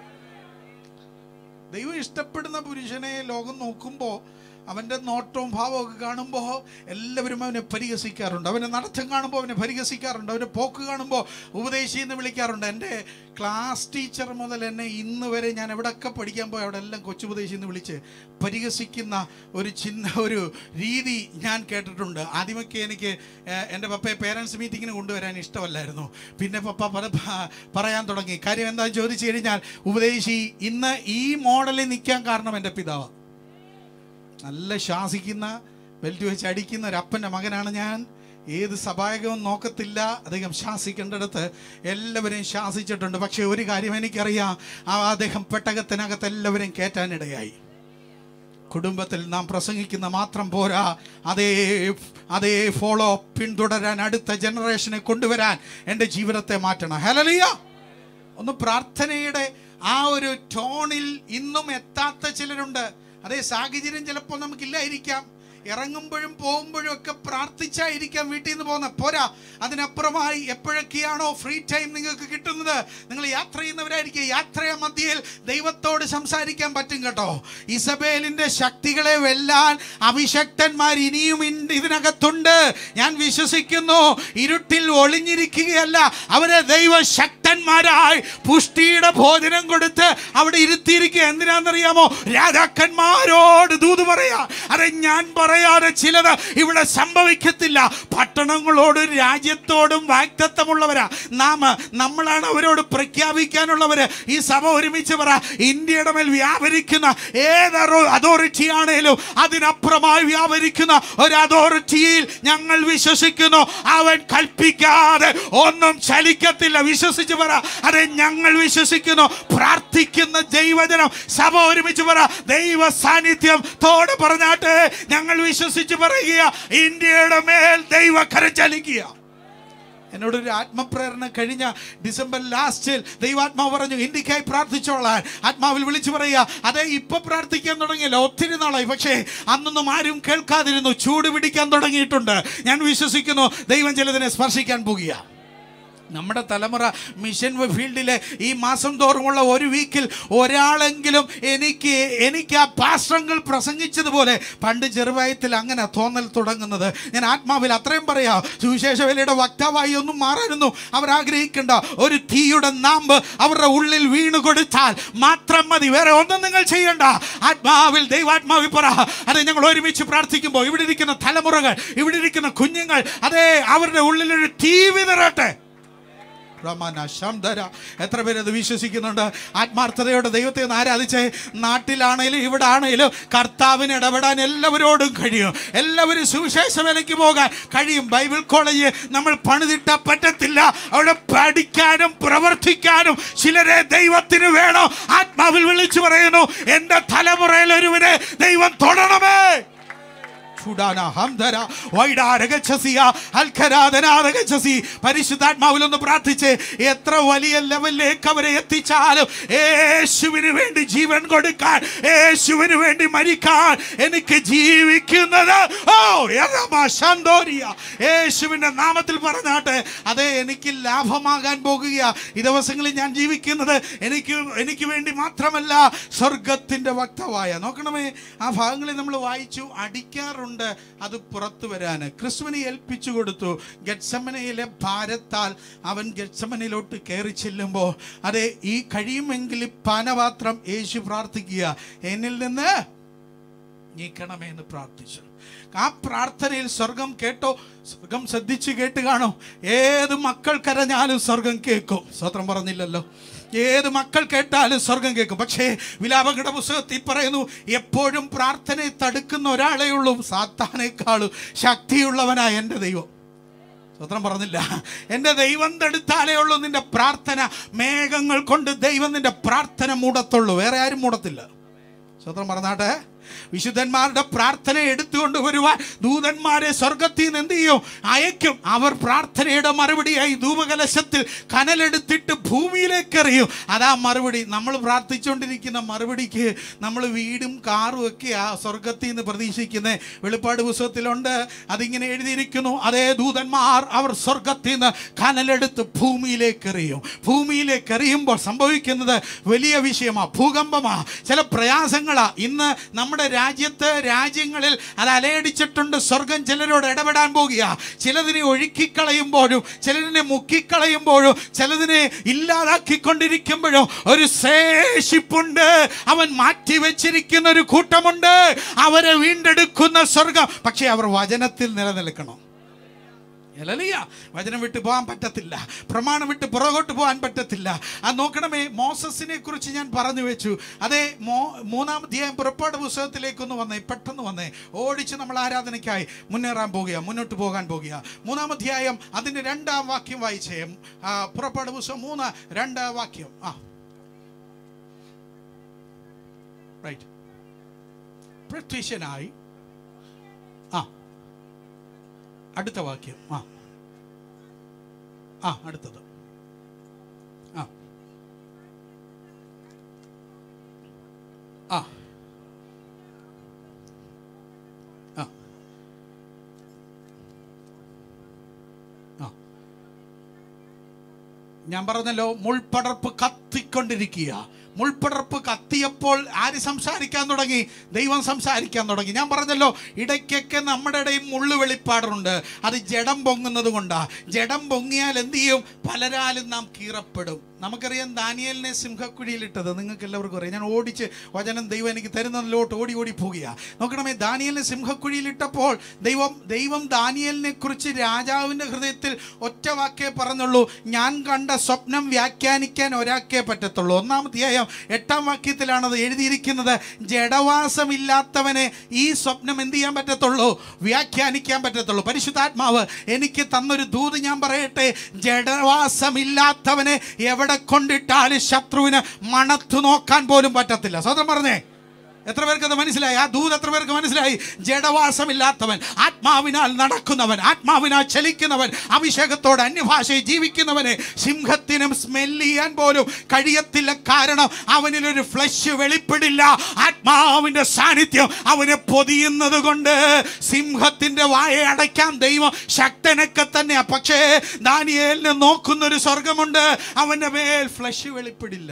ദൈവം ഇഷ്ടപ്പെടുന്ന പുരുഷനെ ലോകം നോക്കുമ്പോൾ അവൻ്റെ നോട്ടവും ഭാവവും ഒക്കെ കാണുമ്പോൾ എല്ലാവരും അവനെ പരിഹസിക്കാറുണ്ട് അവനെ നടത്തം കാണുമ്പോൾ അവനെ പരിഹസിക്കാറുണ്ട് അവൻ്റെ പോക്ക് കാണുമ്പോൾ ഉപദേശി എന്ന് വിളിക്കാറുണ്ട് എൻ്റെ ക്ലാസ് ടീച്ചർ മുതൽ എന്നെ ഇന്ന് വരെ ഞാൻ എവിടെയൊക്കെ പഠിക്കാൻ പോയി അവിടെ എല്ലാം കൊച്ചുപദേശി എന്ന് വിളിച്ച് പരിഹസിക്കുന്ന ഒരു ചിന്ന ഒരു രീതി ഞാൻ കേട്ടിട്ടുണ്ട് ആദ്യമൊക്കെ എനിക്ക് ഏഹ്, എൻ്റെ പപ്പയെ പേരൻസ് മീറ്റിങ്ങിന് കൊണ്ടുവരാൻ ഇഷ്ടമല്ലായിരുന്നു പിന്നെ പപ്പ പല പ- പറയാൻ തുടങ്ങി കാര്യം എന്താണെന്ന് ചോദിച്ചു കഴിഞ്ഞാൽ ഉപദേശി ഇന്ന് ഈ മോഡലിൽ നിൽക്കാൻ കാരണം എൻ്റെ പിതാവ് നല്ല ശ്വാസിക്കുന്ന ബെൽറ്റ് വെച്ച് അടിക്കുന്ന ഒരു അപ്പൻ്റെ മകനാണ് ഞാൻ ഏത് സഭായകവും നോക്കത്തില്ല അദ്ദേഹം ശാസിക്കേണ്ടടുത്ത് എല്ലാവരെയും ശാസിച്ചിട്ടുണ്ട് പക്ഷേ ഒരു കാര്യം എനിക്കറിയാം ആ അദ്ദേഹം പെട്ടകത്തിനകത്ത് എല്ലാവരെയും കയറ്റാനിടയായി കുടുംബത്തിൽ നാം പ്രസംഗിക്കുന്ന മാത്രം പോരാ അതേ അതേ ഫോളോ പിന്തുടരാൻ അടുത്ത ജനറേഷനെ കൊണ്ടുവരാൻ എൻ്റെ ജീവിതത്തെ മാറ്റണം ഹലലിയ ഒന്ന് പ്രാർത്ഥനയുടെ ആ ഒരു ടോണിൽ ഇന്നും എത്താത്ത ചിലരുണ്ട് അതേ സാഹചര്യം ചിലപ്പോൾ നമുക്കില്ലായിരിക്കാം ഇറങ്ങുമ്പോഴും പോകുമ്പോഴും ഒക്കെ പ്രാർത്ഥിച്ചായിരിക്കാം വീട്ടിൽ നിന്ന് പോകുന്ന പോരാ അതിനപ്പുറമായി എപ്പോഴൊക്കെയാണോ ഫ്രീ ടൈം നിങ്ങൾക്ക് കിട്ടുന്നത് നിങ്ങൾ യാത്ര ചെയ്യുന്നവരായിരിക്കും യാത്രയ മധ്യയിൽ ദൈവത്തോട് സംസാരിക്കാൻ പറ്റും കേട്ടോ ഇസബേലിന്റെ ശക്തികളെ വെല്ലാൻ അഭിഷക്തന്മാർ ഇനിയും ഇൻ- ഇതിനകത്തുണ്ട് ഞാൻ വിശ്വസിക്കുന്നു ഇരുട്ടിൽ ഒളിഞ്ഞിരിക്കുകയല്ല അവരെ ദൈവശക്തന്മാരായി പുഷ്ടിയുടെ ഭോജനം കൊടുത്ത് അവിടെ ഇരുത്തിയിരിക്കുക എന്തിനാണെന്നറിയാമോ രാജാക്കന്മാരോട് ദൂത് പറയാ അതെ ഞാൻ പറയാതെ ചിലത് ഇവിടെ സംഭവിക്കത്തില്ല പട്ടണങ്ങളോടും രാജ്യത്തോടും വാക്തത്വമുള്ളവരാ നാം നമ്മളാണ് അവരോട് പ്രഖ്യാപിക്കാനുള്ളവര് ഈ സഭ ഒരുമിച്ച് പറ ഇന്ത്യയുടെ മേൽ വ്യാപരിക്കുന്ന ഏത് അതോറിറ്റി ആണേലും അതിനപ്പുറമായി വ്യാപരിക്കുന്ന ഒരു അതോറിറ്റിയിൽ ഞങ്ങൾ വിശ്വസിക്കുന്നു അവൻ കൽപ്പിക്കാതെ ഒന്നും ചലിക്കത്തില്ല വിശ്വസിച്ച് പറ അതെ ഞങ്ങൾ വിശ്വസിക്കുന്നു പ്രാർത്ഥിക്കുന്ന ദൈവജനം സഭ ഒരുമിച്ച് പറ ദൈവ സാന്നിധ്യം തോടെ പറഞ്ഞാട്ടെ ഞങ്ങൾ വിശ്വസിച്ച് പറയുക ഇന്ത്യയുടെ മേൽ ദൈവക്കരം ചലിക്കുക എന്നോടൊരു ആത്മപ്രേരണ കഴിഞ്ഞ ഡിസംബർ ലാസ്റ്റിൽ ദൈവാത്മാവ് പറഞ്ഞു ഇന്ത്യക്കായി പ്രാർത്ഥിച്ചോളാൻ ആത്മാവിൽ വിളിച്ചു പറയുക അതെ ഇപ്പൊ പ്രാർത്ഥിക്കാൻ തുടങ്ങിയല്ലോ ഒത്തിരി നാളായി പക്ഷേ അന്നൊന്നും ആരും കേൾക്കാതിരുന്നു ചൂട് പിടിക്കാൻ തുടങ്ങിയിട്ടുണ്ട് ഞാൻ വിശ്വസിക്കുന്നു ദൈവം ചിലതിനെ സ്പർശിക്കാൻ പോകുക നമ്മുടെ തലമുറ മിഷൻ ഫീൽഡിലെ ഈ മാസം തോറുമുള്ള ഒരു വീക്കിൽ ഒരാളെങ്കിലും എനിക്ക് എനിക്ക് ആ പാശ്രങ്ങൾ പ്രസംഗിച്ചതുപോലെ പണ്ട് ചെറുപ്രായത്തിൽ അങ്ങനെ തോന്നൽ തുടങ്ങുന്നത് ഞാൻ ആത്മാവിൽ അത്രയും പറയാം സുവിശേഷ വേലയുടെ വക്താവായി ഒന്നും മാറാനൊന്നും അവർ ആഗ്രഹിക്കേണ്ട ഒരു തീയുടെ നാമ്പ് അവരുടെ ഉള്ളിൽ വീണു കൊടുത്താൽ മാത്രം മതി വേറെ ഒന്നും നിങ്ങൾ ചെയ്യണ്ട ആത്മാവിൽ ദൈവാത്മാവിൽ പറ അതെ ഞങ്ങൾ ഒരുമിച്ച് പ്രാർത്ഥിക്കുമ്പോൾ ഇവിടെ ഇരിക്കുന്ന തലമുറകൾ ഇവിടെ ഇരിക്കുന്ന കുഞ്ഞുങ്ങൾ അതെ അവരുടെ ഉള്ളിലൊരു തീ വിതറട്ടെ റമന ശംധര എത്ര പേര് അത് വിശ്വസിക്കുന്നുണ്ട് ആത്മാർത്ഥതയോടെ ദൈവത്തെ ഒന്ന് ആരാധിച്ചേ നാട്ടിലാണേലും ഇവിടെ ആണേലും കർത്താവിന് ഇടപെടാൻ എല്ലാവരോടും കഴിയും എല്ലാവരും സുവിശേഷ വിലയ്ക്ക് പോകാൻ കഴിയും ബൈബിൾ കോളേജ് നമ്മൾ പണിതിട്ട പറ്റത്തില്ല അവിടെ പഠിക്കാനും പ്രവർത്തിക്കാനും ചിലരെ ദൈവത്തിന് വേണം ആത്മാവിൽ വിളിച്ചു പറയുന്നു എൻ്റെ തലമുറയിൽ ഒരുവനെ ദൈവം തൊടണമേ ചൂടാന ഹംധര വൈഡാരകച്ചസിയ അൽഖരാധനാരകച്ചസി പരിശുദ്ധാത്മാവിലൊന്ന് പ്രാർത്ഥിച്ച് എത്ര വലിയ ലെവലിലേക്ക് അവരെ എത്തിച്ചാലും യേശുവിന് വേണ്ടി ജീവൻ കൊടുക്കാൻ യേശുവിന് വേണ്ടി മരിക്കാൻ എനിക്ക് ജീവിക്കുന്നത് ഓ എറമ ശന്തോരിയ യേശുവിന്റെ നാമത്തിൽ പറഞ്ഞാട്ടെ അതെ എനിക്ക് ലാഭമാകാൻ പോകുക ഈ ദിവസങ്ങളിൽ ഞാൻ ജീവിക്കുന്നത് എനിക്ക് എനിക്ക് വേണ്ടി മാത്രമല്ല സ്വർഗത്തിന്റെ വക്തവായ നോക്കണമേ ആ ഭാഗങ്ങളിൽ നമ്മൾ വായിച്ചു അടിക്കാറുണ്ട് അത് പുറത്തു വരാൻ ക്രിസ്തുവിനെ ഏൽപ്പിച്ചു കൊടുത്തു ഗഡ്സമനയിലെ ഭാരത്താൽ അവൻ ഗഡ്സമനയിലോട്ട് കയറി ചെല്ലുമ്പോൾ അതെ ഈ കഴിയുമെങ്കിൽ ഈ പാനപാത്രം യേശു പ്രാർത്ഥിക്കുക എന്നിൽ നിന്ന് നീക്കണമേ എന്ന് പ്രാർത്ഥിച്ചു ആ പ്രാർത്ഥനയിൽ സ്വർഗം കേട്ടോ സ്വർഗം ശ്രദ്ധിച്ച് കേട്ട് കാണും ഏത് മക്കൾ കരഞ്ഞാലും സ്വർഗം കേൾക്കും സ്വത്രം പറഞ്ഞില്ലല്ലോ ഏത് മക്കൾ കേട്ടാലും സ്വർഗം കേൾക്കും പക്ഷേ വിലാപകട പുസ്തകത്തിൽ പറയുന്നു എപ്പോഴും പ്രാർത്ഥനയെ തടുക്കുന്ന ഒരാളേ ഉള്ളൂ സാത്താനേക്കാളും ശക്തിയുള്ളവനായ എൻ്റെ ദൈവം സ്വത്രം പറഞ്ഞില്ല എൻ്റെ ദൈവം തടുത്താലേ ഉള്ളൂ നിന്റെ പ്രാർത്ഥന മേഘങ്ങൾ കൊണ്ട് ദൈവം നിന്റെ പ്രാർത്ഥന മൂടത്തുള്ളൂ വേറെ ആരും മൂടത്തില്ല സ്വത്രം പറഞ്ഞാട്ടെ വിശുദ്ധന്മാരുടെ പ്രാർത്ഥന എടുത്തുകൊണ്ട് വരുവാൻ ദൂതന്മാരെ സ്വർഗത്തിൽ നിന്ന് എന്ത് ചെയ്യും അയക്കും അവർ പ്രാർത്ഥനയുടെ മറുപടിയായി ധൂപകലശത്തിൽ കനലെടുത്തിട്ട് ഭൂമിയിലേക്ക് എറിയും അതാ മറുപടി നമ്മൾ പ്രാർത്ഥിച്ചുകൊണ്ടിരിക്കുന്ന മറുപടിക്ക് നമ്മൾ വീടും കാറും ഒക്കെ ആ സ്വർഗത്തിൽ നിന്ന് പ്രതീക്ഷിക്കുന്നത് വെളിപ്പാട് പുസ്തകത്തിലുണ്ട് അതിങ്ങനെ എഴുതിയിരിക്കുന്നു അതേ ദൂതന്മാർ അവർ സ്വർഗത്തിൽ നിന്ന് കനലെടുത്ത് ഭൂമിയിലേക്ക് എറിയും ഭൂമിയിലേക്ക് എറിയുമ്പോൾ സംഭവിക്കുന്നത് വലിയ വിഷയമാണ് ഭൂകമ്പമാ ചില പ്രയാസങ്ങളാ ഇന്ന് നമ്മുടെ രാജ്യത്ത് രാജ്യങ്ങളിൽ അത് അലയടിച്ചിട്ടുണ്ട് സ്വർഗം ചിലരോട് ഇടപെടാൻ പോകുക ചിലതിനെ ഒഴുക്കിക്കളയുമ്പോഴും ചിലതിനെ മുക്കിക്കളയുമ്പോഴും ചിലതിനെ ഇല്ലാതാക്കിക്കൊണ്ടിരിക്കുമ്പോഴും ഒരു ശേഷിപ്പുണ്ട് അവൻ മാറ്റി വെച്ചിരിക്കുന്ന ഒരു കൂട്ടമുണ്ട് അവരെ വീണ്ടെടുക്കുന്ന സ്വർഗം പക്ഷേ അവർ വചനത്തിൽ നിലനിൽക്കണം എലലിയ വചനം വിട്ട് പോകാൻ പറ്റത്തില്ല പ്രമാണം വിട്ട് പുറകോട്ട് പോകാൻ പറ്റത്തില്ല അത് നോക്കണമേ മോസസിനെ കുറിച്ച് ഞാൻ പറഞ്ഞു വെച്ചു അതേ മോ മൂന്നാം അധ്യായം പുറപ്പാട് പുസ്തകത്തിലേക്കൊന്ന് വന്നേ പെട്ടെന്ന് വന്നേ ഓടിച്ച് നമ്മൾ ആരാധനയ്ക്കായി മുന്നേറാൻ പോകുക മുന്നോട്ട് പോകാൻ പോകുക മൂന്നാം അധ്യായം അതിൻ്റെ രണ്ടാം വാക്യം വായിച്ചേ ആ, പുറപ്പാട് പുസ്തകം മൂന്ന് രണ്ടാം വാക്യം ആ റൈറ്റ് പ്രത്യക്ഷനായി ആ അടുത്ത വാക്യം ആ ആ അടുത്തത് ആ ആ ആ ഞാൻ പറഞ്ഞല്ലോ മുൾപ്പടർപ്പ് കത്തിക്കൊണ്ടിരിക്കുക മുൾപ്പടർപ്പ് കത്തിയപ്പോൾ ആര് സംസാരിക്കാൻ തുടങ്ങി ദൈവം സംസാരിക്കാൻ തുടങ്ങി ഞാൻ പറഞ്ഞല്ലോ ഇടയ്ക്കൊക്കെ നമ്മുടെ ഇടയിൽ മുള്ളു വെളിപ്പാടുണ്ട് അത് ജഡം പൊങ്ങുന്നത് കൊണ്ടാണ് ജഡം പൊങ്ങിയാൽ എന്ത് ചെയ്യും പലരാലും നാം കീറപ്പെടും നമുക്കറിയാം ദാനിയലിനെ സിംഹക്കുഴിയിലിട്ടത് നിങ്ങൾക്ക് എല്ലാവർക്കും അറിയാം ഞാൻ ഓടിച്ച് വചനം ദൈവം എനിക്ക് തരുന്നതിലോട്ട് ഓടി ഓടി പോവുക നോക്കണമേ ദാനിയലിനെ സിംഹക്കുഴിയിലിട്ടപ്പോൾ ദൈവം ദൈവം ദാനിയലിനെ കുറിച്ച് രാജാവിൻ്റെ ഹൃദയത്തിൽ ഒറ്റ വാക്കേ പറഞ്ഞുള്ളൂ ഞാൻ കണ്ട സ്വപ്നം വ്യാഖ്യാനിക്കാൻ ഒരാൾക്കേ പറ്റത്തുള്ളൂ ഒന്നാമധ്യായം എട്ടാം വാക്യത്തിലാണ് അത് എഴുതിയിരിക്കുന്നത് ജഡവാസമില്ലാത്തവനെ ഈ സ്വപ്നം എന്ത് ചെയ്യാൻ പറ്റത്തുള്ളൂ വ്യാഖ്യാനിക്കാൻ പറ്റത്തുള്ളൂ പരിശുദ്ധാത്മാവ് എനിക്ക് തന്നൊരു ദൂത് ഞാൻ പറയട്ടെ ജഡവാസമില്ലാത്തവനെ എവിടെ കൊണ്ടിട്ടാലും ശത്രുവിന് മണത്തു നോക്കാൻ പോലും പറ്റത്തില്ല സ്വതം പറഞ്ഞേ എത്ര പേർക്ക് അത് മനസ്സിലായി ആ ദൂത് എത്ര പേർക്ക് മനസ്സിലായി ജഡവാസമില്ലാത്തവൻ ആത്മാവിനാൽ നടക്കുന്നവൻ ആത്മാവിനാൽ ചലിക്കുന്നവൻ അഭിഷേകത്തോടെ അന്യഭാഷയിൽ ജീവിക്കുന്നവനെ സിംഹത്തിനും സ്മെല്ല് ചെയ്യാൻ പോലും കഴിയത്തില്ല കാരണം അവനിലൊരു ഫ്ലഷ് വെളിപ്പെടില്ല ആത്മാവിന്റെ സാന്നിധ്യം അവനെ പൊതിയുന്നത് കൊണ്ട് സിംഹത്തിന്റെ വായ അടയ്ക്കാൻ ദൈവം ശക്തനൊക്കെ തന്നെയാ പക്ഷേ ദാനിയേലിനെ നോക്കുന്നൊരു സ്വർഗമുണ്ട് അവന്റെ മേൽ ഫ്ലഷ് വെളിപ്പെടില്ല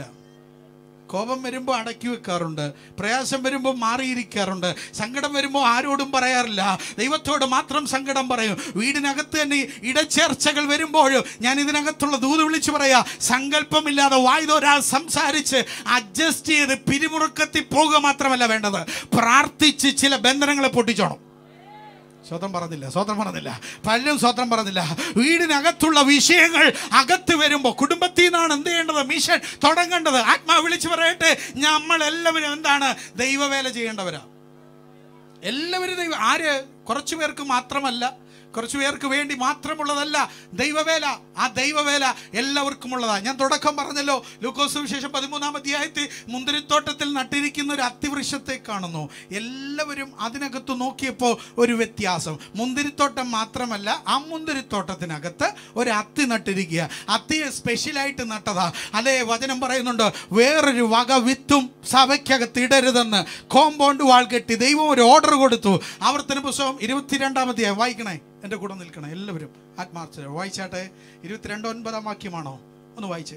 കോപം വരുമ്പോൾ അടക്കി വെക്കാറുണ്ട് പ്രയാസം വരുമ്പോൾ മാറിയിരിക്കാറുണ്ട് സങ്കടം വരുമ്പോൾ ആരോടും പറയാറില്ല ദൈവത്തോട് മാത്രം സങ്കടം പറയും വീടിനകത്ത് തന്നെ ഇടച്ചേർച്ചകൾ വരുമ്പോൾ ഞാൻ ഇതിനകത്തുള്ള ദൂത് വിളിച്ചു പറയാ സങ്കല്പമില്ലാതെ വായുതോരാ സംസാരിച്ച് അഡ്ജസ്റ്റ് ചെയ്ത് പിരിമുറുക്കത്തിൽ പോകുക മാത്രമല്ല വേണ്ടത് പ്രാർത്ഥിച്ച് ചില ബന്ധനങ്ങളെ പൊട്ടിച്ചോണം സ്വതം പറഞ്ഞില്ല സ്വതം പറഞ്ഞില്ല പലരും സ്വതം പറഞ്ഞില്ല വീടിനകത്തുള്ള വിഷയങ്ങൾ അകത്ത് വരുമ്പോൾ കുടുംബത്തിൽ നിന്നാണ് എന്ത് ചെയ്യേണ്ടത് മിഷൻ തുടങ്ങേണ്ടത് ആത്മാ വിളിച്ചു പറയട്ടെ നമ്മൾ എല്ലാവരും എന്താണ് ദൈവവേല ചെയ്യേണ്ടവരാ എല്ലാവരും ദൈവം ആര് കുറച്ചു പേർക്ക് മാത്രമല്ല കുറച്ചു പേർക്ക് വേണ്ടി മാത്രമുള്ളതല്ല ദൈവവേല ആ ദൈവവേല എല്ലാവർക്കും ഉള്ളതാ ഞാൻ തുടക്കം പറഞ്ഞല്ലോ ലൂക്കോസ് വിശേഷം പതിമൂന്നാം അധ്യായത്തിൽ മുന്തിരിത്തോട്ടത്തിൽ നട്ടിരിക്കുന്ന ഒരു അത്തിവൃക്ഷത്തെ കാണുന്നു എല്ലാവരും അതിനകത്ത് നോക്കിയപ്പോൾ ഒരു വ്യത്യാസം മുന്തിരിത്തോട്ടം മാത്രമല്ല ആ മുന്തിരിത്തോട്ടത്തിനകത്ത് ഒരു അത്തി നട്ടിരിക്കുക അത്തിയെ സ്പെഷ്യലായിട്ട് നട്ടതാ അതേ വചനം പറയുന്നുണ്ട് വേറൊരു വക വിത്തും സഭയ്ക്കകത്ത് ഇടരുതെന്ന് കോമ്പൗണ്ട് വാൾ കെട്ടി ദൈവം ഒരു ഓർഡർ കൊടുത്തു ആവർത്തന പുസ്തകം ഇരുപത്തിരണ്ടാമത്തെ വായിക്കണേ എൻ്റെ കൂടെ നിൽക്കണം എല്ലാവരും ആത്മാർത്ഥ വായിച്ചാട്ടെ ഇരുപത്തിരണ്ട് ഒൻപതാം വാക്യമാണോ ഒന്ന് വായിച്ചേ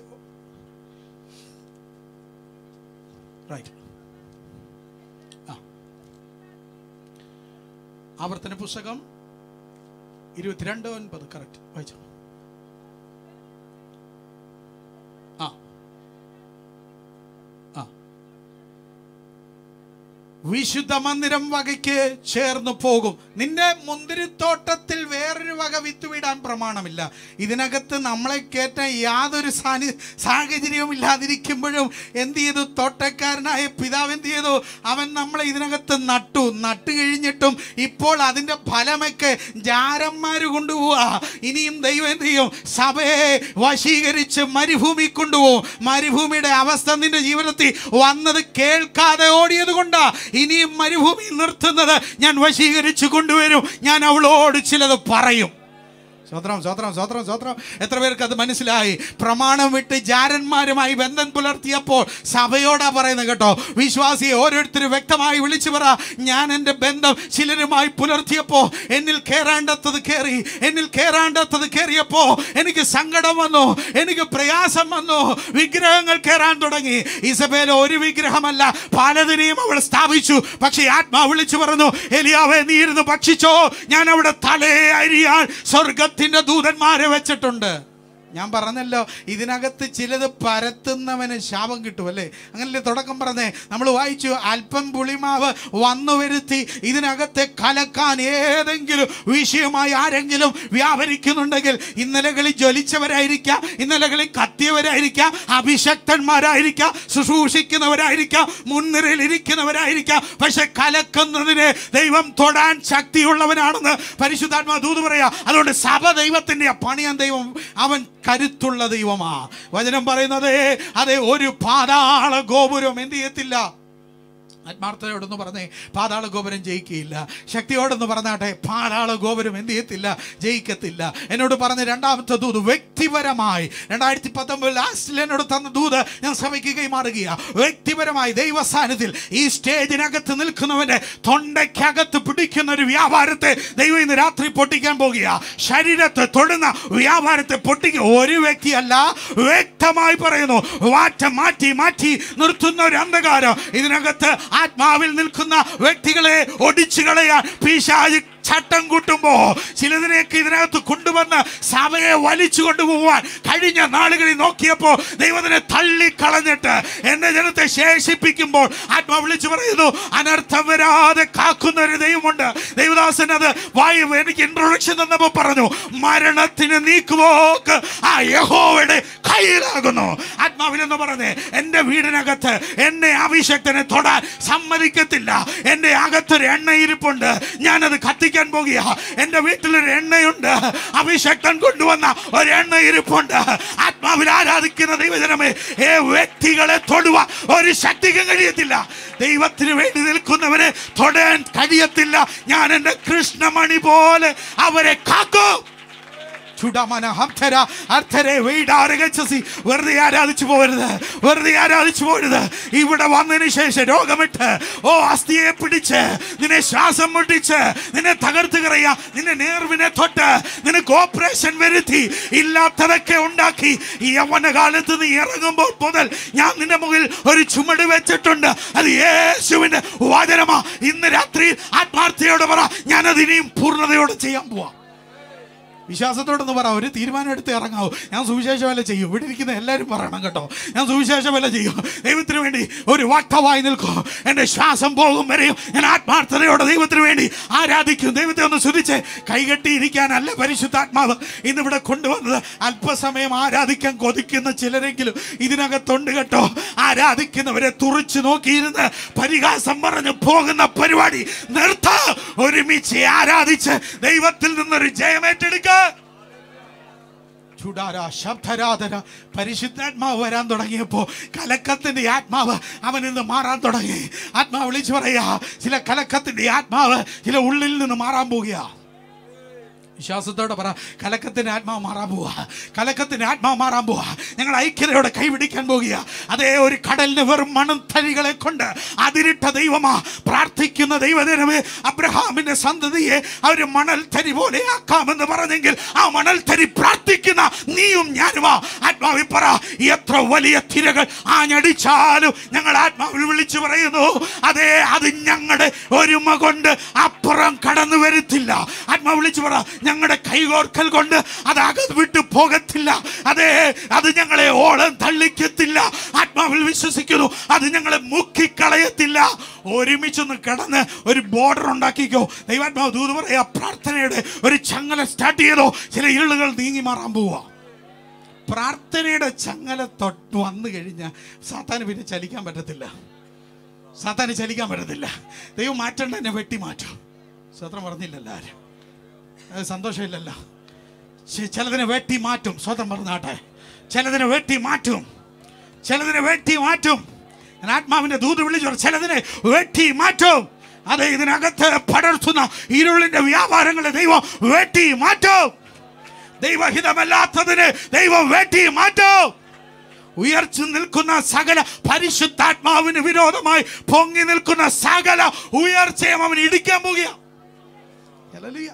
റൈറ്റ് ആ ആവർത്തന പുസ്തകം ഇരുപത്തിരണ്ട് ഒൻപത് കറക്റ്റ് വായിച്ചോ ആ ആ വിശുദ്ധ മന്ദിരം വകയ്ക്ക് ചേർന്ന് പോകും നിന്റെ മുന്തിരിത്തോട്ടത്തിൽ വേറൊരു വക വിത്ത് വിടാൻ പ്രമാണമില്ല ഇതിനകത്ത് നമ്മളെ കയറ്റാൻ യാതൊരു സാനി സാഹചര്യവും ഇല്ലാതിരിക്കുമ്പോഴും എന്ത് ചെയ്തു തോട്ടക്കാരനായ പിതാവ് എന്ത് ചെയ്തു അവൻ നമ്മളെ ഇതിനകത്ത് നട്ടു നട്ടു കഴിഞ്ഞിട്ടും ഇപ്പോൾ അതിൻ്റെ ഫലമൊക്കെ ജാരന്മാർ കൊണ്ടുപോവുക ഇനിയും ദൈവം എന്ത് ചെയ്യും സഭയെ വശീകരിച്ച് മരുഭൂമി കൊണ്ടുപോകും മരുഭൂമിയുടെ അവസ്ഥ നിന്റെ ജീവിതത്തിൽ വന്നത് കേൾക്കാതെ ഓടിയത് കൊണ്ടാ ഇനിയും മരുഭൂമി നിർത്തുന്നത് ഞാൻ വശീകരിച്ചു കൊണ്ടുവരും ഞാൻ അവളോട് ചിലത് പറയും സ്വത്രം സ്വത്രം സ്വത്രം സ്വത്രം എത്ര പേർക്ക് അത് മനസ്സിലായി പ്രമാണം വിട്ട് ജാരന്മാരുമായി ബന്ധം പുലർത്തിയപ്പോൾ സഭയോടാ പറയുന്നത് കേട്ടോ വിശ്വാസിയെ ഓരോരുത്തരും വ്യക്തമായി വിളിച്ചു പറ ഞാൻ എൻ്റെ ബന്ധം ചിലരുമായി പുലർത്തിയപ്പോൾ എന്നിൽ കയറേണ്ടത് കയറി എന്നിൽ കയറേണ്ടത് കയറിയപ്പോ എനിക്ക് സങ്കടം വന്നു എനിക്ക് പ്രയാസം വന്നു വിഗ്രഹങ്ങൾ കയറാൻ തുടങ്ങി ഇസബേല ഒരു വിഗ്രഹമല്ല പലതിനെയും അവൾ സ്ഥാപിച്ചു പക്ഷേ ആത്മാ വിളിച്ചു പറഞ്ഞു എലിയാവെ നീ ഇരുന്ന് ഭക്ഷിച്ചോ ഞാൻ അവിടെ തലയെ അരിയാൻ സ്വർഗത്തിന്റെ ദൂതന്മാരെ വെച്ചിട്ടുണ്ട് ഞാൻ പറഞ്ഞല്ലോ ഇതിനകത്ത് ചിലത് പരത്തുന്നവന് ശാപം കിട്ടും അല്ലേ അങ്ങനല്ലേ തുടക്കം പറഞ്ഞേ നമ്മൾ വായിച്ചു അല്പം പുളിമാവ് വന്നു വരുത്തി ഇതിനകത്തെ കലക്കാൻ ഏതെങ്കിലും വിഷയമായി ആരെങ്കിലും വ്യാപരിക്കുന്നുണ്ടെങ്കിൽ ഇന്നലകളിൽ ജ്വലിച്ചവരായിരിക്കാം ഇന്നലകളിൽ കത്തിയവരായിരിക്കാം അഭിഷക്തന്മാരായിരിക്കാം ശുശ്രൂഷിക്കുന്നവരായിരിക്കാം മുൻനിരയിൽ ഇരിക്കുന്നവരായിരിക്കാം പക്ഷെ കലക്കുന്നതിന് ദൈവം തൊടാൻ ശക്തിയുള്ളവനാണെന്ന് പരിശുദ്ധാത്മാ ദൂത് പറയാ അതുകൊണ്ട് സഭ ദൈവത്തിന്റെ പണിയാൻ ദൈവം അവൻ കരുത്തുള്ള ദൈവമാ വചനം പറയുന്നത് അതെ ഒരു പാതാള ഗോപുരം എന്ത് ചെയ്യത്തില്ല ആത്മാർത്ഥതയോടൊന്ന് പറഞ്ഞേ പാതാള ഗോപുരം ജയിക്കുകയില്ല ശക്തിയോടൊന്ന് പറഞ്ഞാട്ടെ പാതാള ഗോപുരം എന്ത് ചെയ്യത്തില്ല ജയിക്കത്തില്ല എന്നോട് പറഞ്ഞ രണ്ടാമത്തെ ദൂത് വ്യക്തിപരമായി രണ്ടായിരത്തി പത്തൊമ്പത് ലാസ്റ്റിൽ എന്നോട് തന്ന ദൂത് ഞാൻ സഭയ്ക്ക് കൈമാറുകയാണ് വ്യക്തിപരമായി ദൈവസ്ഥാനത്തിൽ ഈ സ്റ്റേജിനകത്ത് നിൽക്കുന്നവന്റെ തൊണ്ടയ്ക്കകത്ത് പിടിക്കുന്ന ഒരു വ്യാപാരത്തെ ദൈവം ഇന്ന് രാത്രി പൊട്ടിക്കാൻ പോകുക ശരീരത്തെ തൊടുന്ന വ്യാപാരത്തെ പൊട്ടിക്കുക ഒരു വ്യക്തിയല്ല വ്യക്തമായി പറയുന്നു മാറ്റം മാറ്റി മാറ്റി നിർത്തുന്ന ഒരു അന്ധകാരം ഇതിനകത്ത് ആത്മാവിൽ നിൽക്കുന്ന വ്യക്തികളെ ഒടിച്ചു കളയാൻ പിശാച് ചട്ടം കൂട്ടുമ്പോ ചിലതിനെയൊക്കെ ഇതിനകത്ത് കൊണ്ടുവന്ന് സഭയെ വലിച്ചു കൊണ്ടുപോവാൻ കഴിഞ്ഞ നാളുകളിൽ നോക്കിയപ്പോ ദൈവത്തിനെ തള്ളിക്കളഞ്ഞിട്ട് എന്റെ ജനത്തെ ശേഷിപ്പിക്കുമ്പോൾ ആത്മാ വിളിച്ചു പറയുന്നു അനർത്ഥം വരാതെ കാക്കുന്ന ഒരു ദൈവമുണ്ട് ദൈവദാസൻ അത് വായു എനിക്ക് ഇൻട്രൊഡക്ഷൻ തന്നപ്പോ പറഞ്ഞു മരണത്തിന് നീക്കുപോക്ക് ആ യഹോവയുടെ കയ്യിലാകുന്നു ആത്മാവിലെന്ന് പറഞ്ഞ് എൻ്റെ വീടിനകത്ത് എന്നെ അഭിഷക്തനെ തൊടാൻ സമ്മതിക്കത്തില്ല എൻ്റെ അകത്തൊരു എണ്ണയിരിപ്പുണ്ട് ഞാനത് കത്തിക്കാൻ പോകുക എൻ്റെ വീട്ടിലൊരു എണ്ണയുണ്ട് അഭിഷക്തൻ കൊണ്ടുവന്ന ഒരു എണ്ണ ഇരിപ്പുണ്ട് ആത്മാവിൽ ആരാധിക്കുന്ന ദൈവജനമേ ഏ വ്യക്തികളെ തൊടുക ഒരു ശക്തിക്കും കഴിയത്തില്ല ദൈവത്തിന് വേണ്ടി നിൽക്കുന്നവരെ തൊടാൻ കഴിയത്തില്ല ഞാൻ എൻ്റെ കൃഷ്ണമണി പോലെ അവരെ കാക്കും ചുടമന ഹംധര അർത്ഥരെ വെയിടാരകച്ചസി വെറുതെ ആരാധിച്ചു പോകരുത് വെറുതെ ആരാധിച്ചു പോകരുത് ഇവിടെ വന്നതിന് ശേഷം രോഗമിട്ട് ഓ അസ്ഥിയെ പിടിച്ച് നിന്നെ ശ്വാസം മുട്ടിച്ച് നിന്നെ തകർത്ത് കറിയ നിന്നെ നേർവിനെ തൊട്ട് നിനക്ക് ഓപ്പറേഷൻ വരുത്തി ഇല്ലാത്തതൊക്കെ ഉണ്ടാക്കി ഈ യവന കാലത്ത് നീ ഇറങ്ങുമ്പോൾ മുതൽ ഞാൻ നിന്റെ മുകളിൽ ഒരു ചുമട് വെച്ചിട്ടുണ്ട് അത് യേശുവിന്റെ വചനമാ ഇന്ന് രാത്രി ആത്മാർത്ഥയോട് പറ ഞാനത് ഇനിയും പൂർണ്ണതയോടെ ചെയ്യാൻ പോവാം വിശ്വാസത്തോടൊന്ന് പറ ഒരു തീരുമാനം എടുത്ത് ഇറങ്ങാവൂ ഞാൻ സുവിശേഷ വില ചെയ്യും ഇവിടെ ഇരിക്കുന്ന എല്ലാവരും പറയണം കേട്ടോ ഞാൻ സുവിശേഷ വില ചെയ്യും ദൈവത്തിന് വേണ്ടി ഒരു വട്ടമായി നിൽക്കും എൻ്റെ ശ്വാസം പോകും വരെയും ഞാൻ ആത്മാർത്ഥതയോടെ ദൈവത്തിന് വേണ്ടി ആരാധിക്കും ദൈവത്തെ ഒന്ന് സ്തുതിച്ച് കൈകെട്ടിയിരിക്കാനല്ല പരിശുദ്ധാത്മാവ് ഇന്നിവിടെ കൊണ്ടുവന്നത് അല്പസമയം ആരാധിക്കാൻ കൊതിക്കുന്ന ചിലരെങ്കിലും ഇതിനകത്തുണ്ട് കേട്ടോ ആരാധിക്കുന്നവരെ തുറിച്ചു നോക്കിയിരുന്ന് പരിഹാസം പറഞ്ഞ് പോകുന്ന പരിപാടി നിർത്ത ഒരുമിച്ച് ആരാധിച്ച് ദൈവത്തിൽ നിന്നൊരു ജയമേറ്റെടുക്കുക ചുടാര ശബ്ദരാധന പരിശുദ്ധാത്മാവ് വരാൻ തുടങ്ങിയപ്പോൾ കലക്കത്തിന്റെ ആത്മാവ് അവൻ നിന്ന് മാറാൻ തുടങ്ങി ആത്മാവ് വിളിച്ചു പറയാ ചില കലക്കത്തിന്റെ ആത്മാവ് ചില ഉള്ളിൽ നിന്ന് മാറാൻ പോകുക വിശ്വാസത്തോടെ പറ കലക്കത്തിന് ആത്മാവ് മാറാൻ പോവാ കലക്കത്തിന് ആത്മാവ് മാറാൻ പോവാ ഞങ്ങൾ ഐക്യതയോടെ കൈപിടിക്കാൻ പോകുക അതേ ഒരു കടലിന് വെറും മണത്തരികളെ കൊണ്ട് അതിരിട്ട ദൈവമാ പ്രാർത്ഥിക്കുന്ന ദൈവദിനമേ അബ്രഹാമിന്റെ സന്തതിയെ അവർ മണൽത്തരി പോലെ ആക്കാമെന്ന് പറഞ്ഞെങ്കിൽ ആ മണൽത്തരി പ്രാർത്ഥിക്കുന്ന നീയും ഞാനുമാ ആത്മാവിൽ പറ എത്ര വലിയ തിരകൾ ആഞ്ഞടിച്ചാലും ഞങ്ങൾ ആത്മാവിൽ വിളിച്ചു പറയുന്നു അതേ അത് ഞങ്ങളുടെ ഒരുമ കൊണ്ട് അപ്പുറം കടന്നു വരുത്തില്ല ആത്മാവ് വിളിച്ചു പറ ഞങ്ങളുടെ കൈകോർക്കൽ കൊണ്ട് അത് അകത്ത് വിട്ടു പോകത്തില്ല അതെ അത് ഞങ്ങളെ ഓളം തള്ളിക്കത്തില്ല ആത്മാവിൽ വിശ്വസിക്കുന്നു അത് ഞങ്ങളെ മുക്കിക്കളയത്തില്ല ഒരുമിച്ചൊന്ന് കിടന്ന് ഒരു ബോർഡർ ഉണ്ടാക്കിക്കോ ദൈവാത്മാവ് ദൂത് പറയാ പ്രാർത്ഥനയുടെ ഒരു ചങ്ങല സ്റ്റാർട്ട് ചെയ്തോ ചില ഇരുളുകൾ നീങ്ങി മാറാൻ പോവാ പ്രാർത്ഥനയുടെ ചങ്ങല തൊട്ട് വന്നു കഴിഞ്ഞാൽ സാത്താന് പിന്നെ ചലിക്കാൻ പറ്റത്തില്ല സാത്താന് ചലിക്കാൻ പറ്റത്തില്ല ദൈവം മാറ്റേണ്ട എന്നെ വെട്ടി മാറ്റും സ്വത്രം പറഞ്ഞില്ലല്ലോ ആരും അത് സന്തോഷമില്ലല്ലോ ചെ- ചിലതിനെ വെട്ടി മാറ്റും സ്വതം പറഞ്ഞാട്ടെ ചിലതിനെ വെട്ടി മാറ്റും ചിലതിനെ വെട്ടി മാറ്റും ഞാൻ ആത്മാവിന്റെ ദൂത് വിളിച്ചു പറഞ്ഞു, ചിലതിനെ വെട്ടി മാറ്റും അതെ ഇതിനകത്ത് പടർത്തുന്ന ഇരുളിന്റെ വ്യാപാരങ്ങളെ ദൈവം വെട്ടി മാറ്റും ദൈവഹിതമല്ലാത്തതിന് ദൈവം വെട്ടി മാറ്റും ഉയർച്ചു നിൽക്കുന്ന സകല പരിശുദ്ധാത്മാവിന് വിരോധമായി പൊങ്ങി നിൽക്കുന്ന സകല ഉയർച്ചയും അവൻ ഇടിക്കാൻ പോകുക ഹല്ലേലൂയ.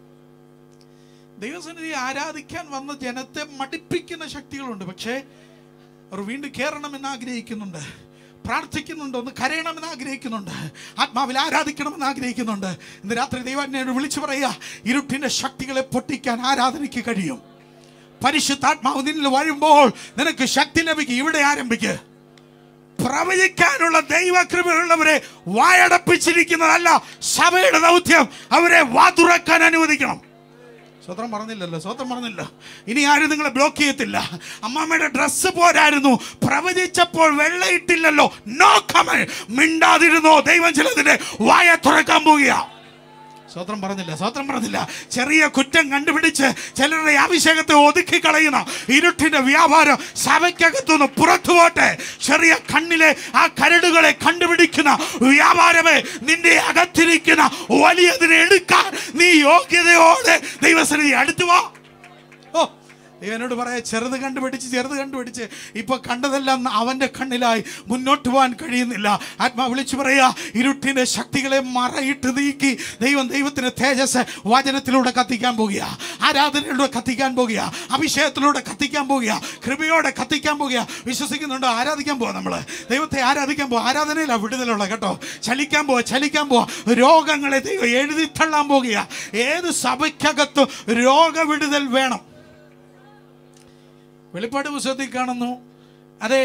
ദൈവസന്നിധി ആരാധിക്കാൻ വന്ന ജനത്തെ മടിപ്പിക്കുന്ന ശക്തികളുണ്ട് പക്ഷേ അവർ വീണ്ടും കയറണമെന്ന് ആഗ്രഹിക്കുന്നുണ്ട് പ്രാർത്ഥിക്കുന്നുണ്ട് ഒന്ന് കരയണമെന്ന് ആഗ്രഹിക്കുന്നുണ്ട് ആത്മാവിൽ ആരാധിക്കണമെന്ന് ആഗ്രഹിക്കുന്നുണ്ട് ഇന്ന് രാത്രി ദൈവം എന്നോട് വിളിച്ചു പറയുക ഇരുട്ടിന്റെ ശക്തികളെ പൊട്ടിക്കാൻ ആരാധനയ്ക്ക് കഴിയും പരിശുദ്ധാത്മാവ് നിന്നിൽ വരുമ്പോൾ നിനക്ക് ശക്തി ലഭിക്കും ഇവിടെ ആരംഭിക്കുക പ്രവചിക്കാനുള്ള ദൈവകൃപയുള്ളവരെ വായടപ്പിച്ചിരിക്കുന്നതല്ല സഭയുടെ ദൗത്യം അവരെ വാതുറക്കാൻ അനുവദിക്കണം സ്വത്രം പറഞ്ഞില്ലല്ലോ സ്വത്രം പറഞ്ഞില്ല ഇനി ആരും നിങ്ങളെ ബ്ലോക്ക് ചെയ്യത്തില്ല അമ്മാമ്മയുടെ ഡ്രസ്സ് പോരായിരുന്നു പ്രവചിച്ചപ്പോൾ വെള്ളയിട്ടില്ലല്ലോ നോ കമൻ മിണ്ടാതിരുന്നോ ദൈവം ചിലതിന്റെ വായ തുറക്കാൻ പോവുക സ്വത്രം പറഞ്ഞില്ല സ്വത്രം പറഞ്ഞില്ല ചെറിയ കുറ്റം കണ്ടുപിടിച്ച് ചിലരുടെ അഭിഷേകത്തെ ഒതുക്കി കളയുന്ന ഇരുട്ടിന്റെ വ്യാപാരം സഭയ്ക്കകത്തുനിന്ന് പുറത്തു പോട്ടെ ചെറിയ കണ്ണിലെ ആ കരടുകളെ കണ്ടുപിടിക്കുന്ന വ്യാപാരമേ നിന്റെ അകത്തിരിക്കുന്ന വലിയതിനെ എടുക്കാൻ നീ യോഗ്യതയോടെ ദൈവസന്നിധി അടുത്തു വാ ഓ എന്നോട് പറയാ ചെറുത് കണ്ടുപിടിച്ച് ചെറുത് കണ്ടുപിടിച്ച് ഇപ്പൊ കണ്ടതെല്ലാം അവന്റെ കണ്ണിലായി മുന്നോട്ട് പോകാൻ കഴിയുന്നില്ല ആത്മാ വിളിച്ചു പറയാ ഇരുട്ടിന്റെ ശക്തികളെ മറയിട്ട് നീക്കി ദൈവം ദൈവത്തിന് തേജസ് വചനത്തിലൂടെ കത്തിക്കാൻ പോകുക ആരാധനയിലൂടെ കത്തിക്കാൻ പോകുക അഭിഷേകത്തിലൂടെ കത്തിക്കാൻ പോകുക കൃപയോടെ കത്തിക്കാൻ പോകുക വിശ്വസിക്കുന്നുണ്ടോ ആരാധിക്കാൻ പോവാ നമ്മള് ദൈവത്തെ ആരാധിക്കാൻ പോവാ ആരാധനയില്ല വിടുതലുള്ള കേട്ടോ ചലിക്കാൻ പോവാ ചലിക്കാൻ പോവാ രോഗങ്ങളെ ദൈവം എഴുതി തള്ളാൻ പോകുക ഏത് സഭയ്ക്കകത്തും രോഗവിടുതൽ വേണം വെളിപ്പാട് പുസ്തകത്തിൽ കാണുന്നു അതെ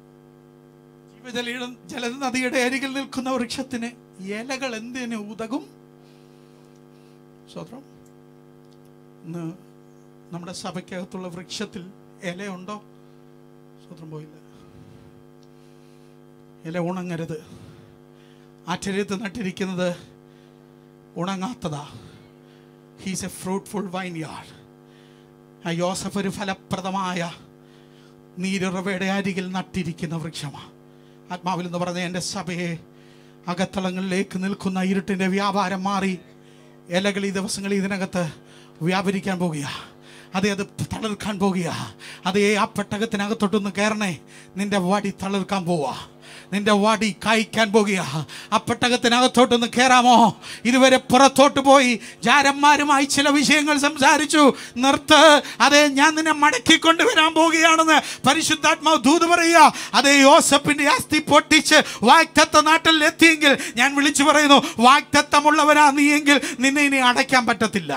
ജീവജല ജലനദിയുടെ അരികിൽ നിൽക്കുന്ന വൃക്ഷത്തിന് ഇലകൾ എന്തിന് ഉതകും സ്വത്രം ഇന്ന് നമ്മുടെ സഭയ്ക്കകത്തുള്ള വൃക്ഷത്തിൽ ഇലയുണ്ടോ സ്വത്രം പോയില്ല ഇല ഉണങ്ങരുത് ആശ്ചര്യത്ത് നട്ടിരിക്കുന്നത് ഉണങ്ങാത്തതാ he's a fruitful vineyard ആ യോസഫ് ഒരു ഫലപ്രദമായ നീരുറവയുടെ അരികിൽ നട്ടിരിക്കുന്ന വൃക്ഷമാണ് ആത്മാവിൽ എന്ന് പറഞ്ഞ എൻ്റെ സഭയെ അകത്തളങ്ങളിലേക്ക് നിൽക്കുന്ന ഇരുട്ടിൻ്റെ വ്യാപാരം മാറി ഇലകൾ ഈ ദിവസങ്ങൾ ഇതിനകത്ത് വ്യാപരിക്കാൻ പോകുക അതെ അത് തളർക്കാൻ പോകുക അതേ ആ പെട്ടകത്തിനകത്തോട്ടൊന്ന് കയറണേ നിന്റെ വടി തളർക്കാൻ പോവാ നിന്റെ വടി കായ്ക്കാൻ പോകുക ആ പെട്ടകത്തിനകത്തോട്ടൊന്ന് കയറാമോ ഇതുവരെ പുറത്തോട്ട് പോയി ജാരന്മാരുമായി ചില വിഷയങ്ങൾ സംസാരിച്ചു നിർത്ത് അതെ ഞാൻ നിന്നെ മടക്കിക്കൊണ്ട് വരാൻ പോവുകയാണെന്ന് പരിശുദ്ധാത്മാവ് ദൂത് പറയുക അതേ യോസഫിന്റെ അസ്ഥി പൊട്ടിച്ച് വാക്തത്വ നാട്ടിൽ എത്തിയെങ്കിൽ ഞാൻ വിളിച്ചു പറയുന്നു വാക്തത്വമുള്ളവനാ നീയെങ്കിൽ നിന്നെ ഇനി അടയ്ക്കാൻ പറ്റത്തില്ല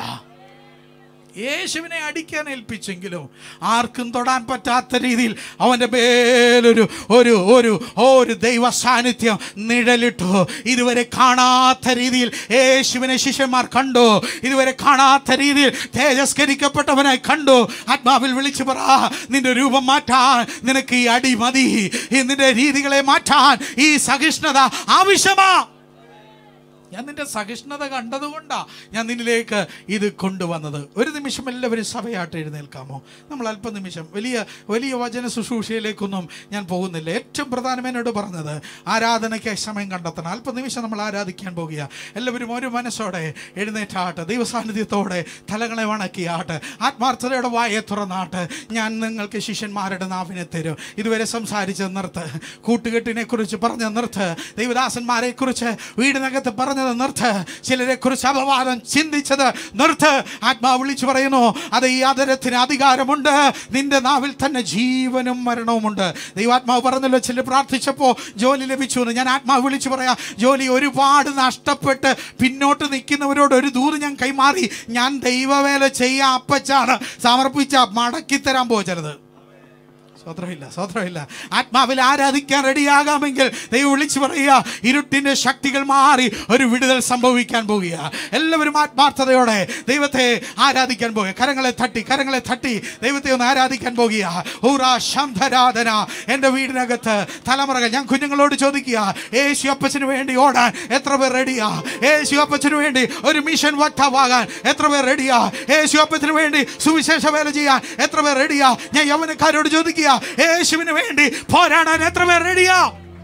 യേശുവിനെ അടിക്കാൻ ഏൽപ്പിച്ചെങ്കിലും ആർക്കും തൊടാൻ പറ്റാത്ത രീതിയിൽ അവൻ്റെ മേലൊരു ഒരു ഒരു ഒരു ദൈവ സാന്നിധ്യം നിഴലിട്ടു ഇതുവരെ കാണാത്ത രീതിയിൽ യേശുവിനെ ശിഷ്യന്മാർ കണ്ടു ഇതുവരെ കാണാത്ത രീതിയിൽ തേജസ്കരിക്കപ്പെട്ടവനായി കണ്ടു ആത്മാവിൽ വിളിച്ചു പറ നിന്റെ രൂപം മാറ്റാൻ നിനക്ക് ഈ അടി മതി ഈ നിന്റെ രീതികളെ മാറ്റാൻ ഈ സഹിഷ്ണുത ആവശ്യമാ ഞാൻ നിന്റെ സഹിഷ്ണുത കണ്ടതുകൊണ്ടാ ഞാൻ നിന്നിലേക്ക് ഇത് കൊണ്ടുവന്നത് ഒരു നിമിഷം എല്ലാവരും സഭയായിട്ട് എഴുന്നേൽക്കാമോ നമ്മൾ അല്പനിമിഷം വലിയ വലിയ വചന ശുശ്രൂഷയിലേക്കൊന്നും ഞാൻ പോകുന്നില്ല ഏറ്റവും പ്രധാനം എന്നോട് പറഞ്ഞത് ആരാധനയ്ക്ക് സമയം കണ്ടെത്തണം അല്പനിമിഷം നമ്മൾ ആരാധിക്കാൻ പോകുക എല്ലാവരും ഒരു മനസ്സോടെ എഴുന്നേറ്റാട്ട് ദൈവസാന്നിധ്യത്തോടെ തലകളെ വണക്കിയാട്ട് ആത്മാർത്ഥതയുടെ വായെ തുറന്നാട്ട് ഞാൻ നിങ്ങൾക്ക് ശിഷ്യന്മാരുടെ നാവിനെ തരും ഇതുവരെ സംസാരിച്ച് നിർത്ത് കൂട്ടുകെട്ടിനെ കുറിച്ച് പറഞ്ഞ നിർത്ത് ദൈവദാസന്മാരെ കുറിച്ച് വീടിനകത്ത് പറഞ്ഞത് നിർത്ത് ചിലരെ കുറിച്ച് അപവാദം ചിന്തിച്ചത് നിർത്ത് ആത്മാവ് വിളിച്ചു പറയുന്നു അത് ഈ ആദരത്തിന് അധികാരമുണ്ട് നിന്റെ നാവിൽ തന്നെ ജീവനും മരണവുമുണ്ട് ദൈവാത്മാവ് പറഞ്ഞല്ലോ ചില പ്രാർത്ഥിച്ചപ്പോൾ ജോലി ലഭിച്ചു എന്ന് ഞാൻ ആത്മാവ് വിളിച്ചു പറയാം ജോലി ഒരുപാട് നഷ്ടപ്പെട്ട് പിന്നോട്ട് നിൽക്കുന്നവരോട് ഒരു ദൂത് ഞാൻ കൈമാറി ഞാൻ ദൈവവേല ചെയ്യാൻ അപ്പച്ചാണ് സമർപ്പിച്ച മടക്കി തരാൻ പോച്ചത് സ്വത്രമില്ല സ്വത്രമില്ല ആത്മാവിൽ ആരാധിക്കാൻ റെഡിയാകാമെങ്കിൽ ദൈവം വിളിച്ചു പറയുക ഇരുട്ടിന്റെ ശക്തികൾ മാറി ഒരു വിടുതൽ സംഭവിക്കാൻ പോകുക എല്ലാവരും ആത്മാർത്ഥതയോടെ ദൈവത്തെ ആരാധിക്കാൻ പോകുക കരങ്ങളെ തട്ടി കരങ്ങളെ തട്ടി ദൈവത്തെ ഒന്ന് ആരാധിക്കാൻ പോകുക ഊറാ ശാന്തരാധന എൻ്റെ വീടിനകത്ത് തലമുറകൾ ഞാൻ കുഞ്ഞുങ്ങളോട് ചോദിക്കുക യേശു അപ്പച്ചന് വേണ്ടി ഓടാൻ എത്ര പേർ റെഡിയാ യേശു അപ്പച്ചന് വേണ്ടി ഒരു മിഷൻ വക്താവാകാൻ എത്ര പേർ റെഡിയാ യേശു അപ്പച്ചന് വേണ്ടി സുവിശേഷ വേല ചെയ്യാൻ എത്ര പേർ റെഡിയാ ഞാൻ യൗവനക്കാരോട് ചോദിക്കുക യേശുവിന് വേണ്ടി പോരാടാൻ എത്ര പേർ റെഡിയാ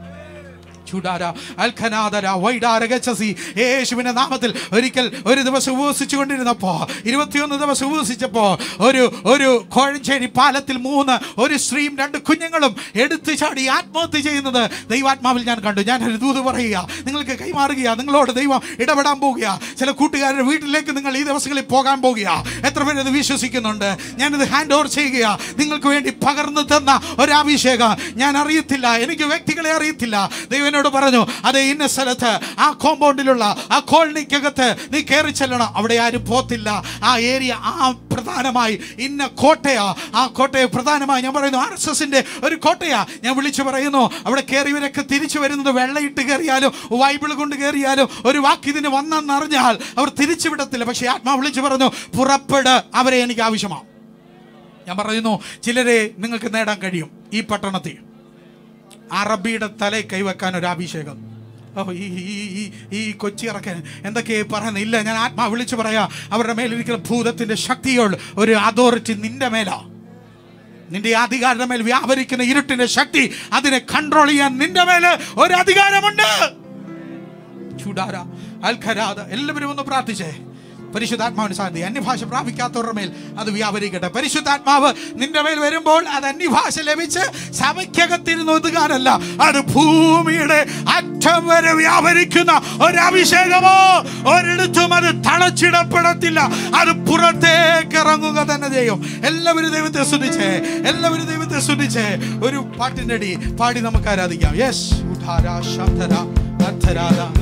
ചുടാര അൽഖനാദര വൈഡാര ഗച്ഛസി യേശുവിന്റെ നാമത്തിൽ ഒരിക്കൽ ഒരു ദിവസം ഉപവസിച്ചു കൊണ്ടിരുന്നപ്പോ ഇരുപത്തിയൊന്ന് ദിവസം ഉപവസിച്ചപ്പോ ഒരു ഒരു കോഴഞ്ചേരി പാലത്തിൽ മൂന്ന് ഒരു സ്ത്രീയും രണ്ട് കുഞ്ഞുങ്ങളും എടുത്തു ചാടി ആത്മഹത്യ ചെയ്യുന്നത് ദൈവാത്മാവിൽ ഞാൻ കണ്ടു ഞാൻ ഒരു ദൂത് പറയുക നിങ്ങൾക്ക് കൈമാറുക നിങ്ങളോട് ദൈവം ഇടപെടാൻ പോകുക ചില കൂട്ടുകാരുടെ വീട്ടിലേക്ക് നിങ്ങൾ ഈ ദിവസങ്ങളിൽ പോകാൻ പോകുക എത്ര പേര് അത് വിശ്വസിക്കുന്നുണ്ട് ഞാനിത് ഹാൻഡ് ഓവർ ചെയ്യുക നിങ്ങൾക്ക് വേണ്ടി പകർന്നു തന്ന ഒരു അഭിഷേകം ഞാൻ അറിയത്തില്ല എനിക്ക് വ്യക്തികളെ അറിയത്തില്ല ദൈവം എന്നോട് പറഞ്ഞു അതെ ഇന്ന സ്ഥലത്ത് ആ കോമ്പൗണ്ടിലുള്ള ആ കോളനിക്കകത്ത് നീ കയറി ചെല്ലണം അവിടെ ആരും പോത്തില്ല ആ ഏരിയ ആ പ്രധാനമായി ഇന്ന കോട്ടയാ ആ കോട്ടയെ പ്രധാനമായി ഞാൻ പറയുന്നു ആർ എസ് എസിന്റെ ഒരു കോട്ടയാ ഞാൻ വിളിച്ചു പറയുന്നു അവിടെ കയറിയവരൊക്കെ തിരിച്ചു വരുന്നത് വെള്ളയിട്ട് കയറിയാലും ബൈബിൾ കൊണ്ട് കയറിയാലും ഒരു വാക്ക് ഇതിന് വന്നെന്നറിഞ്ഞാൽ അവർ തിരിച്ചു വിടത്തില്ല പക്ഷേ ആത്മാ വിളിച്ചു പറഞ്ഞു പുറപ്പെട് അവരെ എനിക്ക് ആവശ്യമാണ് ഞാൻ പറയുന്നു ചിലരെ നിങ്ങൾക്ക് നേടാൻ കഴിയും ഈ പട്ടണത്തിൽ അറബിയുടെ തലയിൽ കൈവെക്കാൻ ഒരു അഭിഷേകം ഓ ഈ ഈ- ഈ ഈ കൊച്ചി ഇറക്കൻ എന്തൊക്കെ പറയുന്നത് ഇല്ല ഞാൻ ആത്മാ വിളിച്ചു പറയാ അവരുടെ മേലിരിക്കുന്ന ഭൂതത്തിന്റെ ശക്തികൾ ഒരു അതോറിറ്റി നിന്റെ മേലാ നിന്റെ അധികാരത്തിന്റെ മേൽ വ്യാപരിക്കുന്ന ഇരുട്ടിന്റെ ശക്തി അതിനെ കൺട്രോൾ ചെയ്യാൻ നിന്റെ മേല് ഒരു അധികാരമുണ്ട് ചുടാര അൽഖരാത എല്ലാവരും ഒന്ന് പ്രാർത്ഥിച്ചേ പരിശുദ്ധാത്മാവിന് സാധ്യത അന്യഭാഷ പ്രാപിക്കാത്തവരുടെ മേൽ അത് വ്യാപരിക്കട്ടെ പരിശുദ്ധാത്മാവ് നിന്റെ മേൽ വരുമ്പോൾ അത് അന്യഭാഷ ലഭിച്ച് സഭയ്ക്കകത്തിരുന്ന് ഒതുകാനല്ല അത് ഭൂമിയുടെ അറ്റം വരെ വ്യാപരിക്കുന്ന ഒരു അഭിഷേകമോ ഒരിടത്തും അത് തളച്ചിടപ്പെടത്തില്ല അത് പുറത്തേക്ക് ഇറങ്ങുക തന്നെ ചെയ്യും എല്ലാവരും ദൈവത്തെ സ്തുതിച്ചേ എല്ലാവരും ദൈവത്തെ സ്തുതിച്ചേ ഒരു പാട്ടിന്റെ അടി പാടി നമുക്ക് ആരാധിക്കാം യെസ് ഉധാര ശബ്ദര അർത്ഥരാധ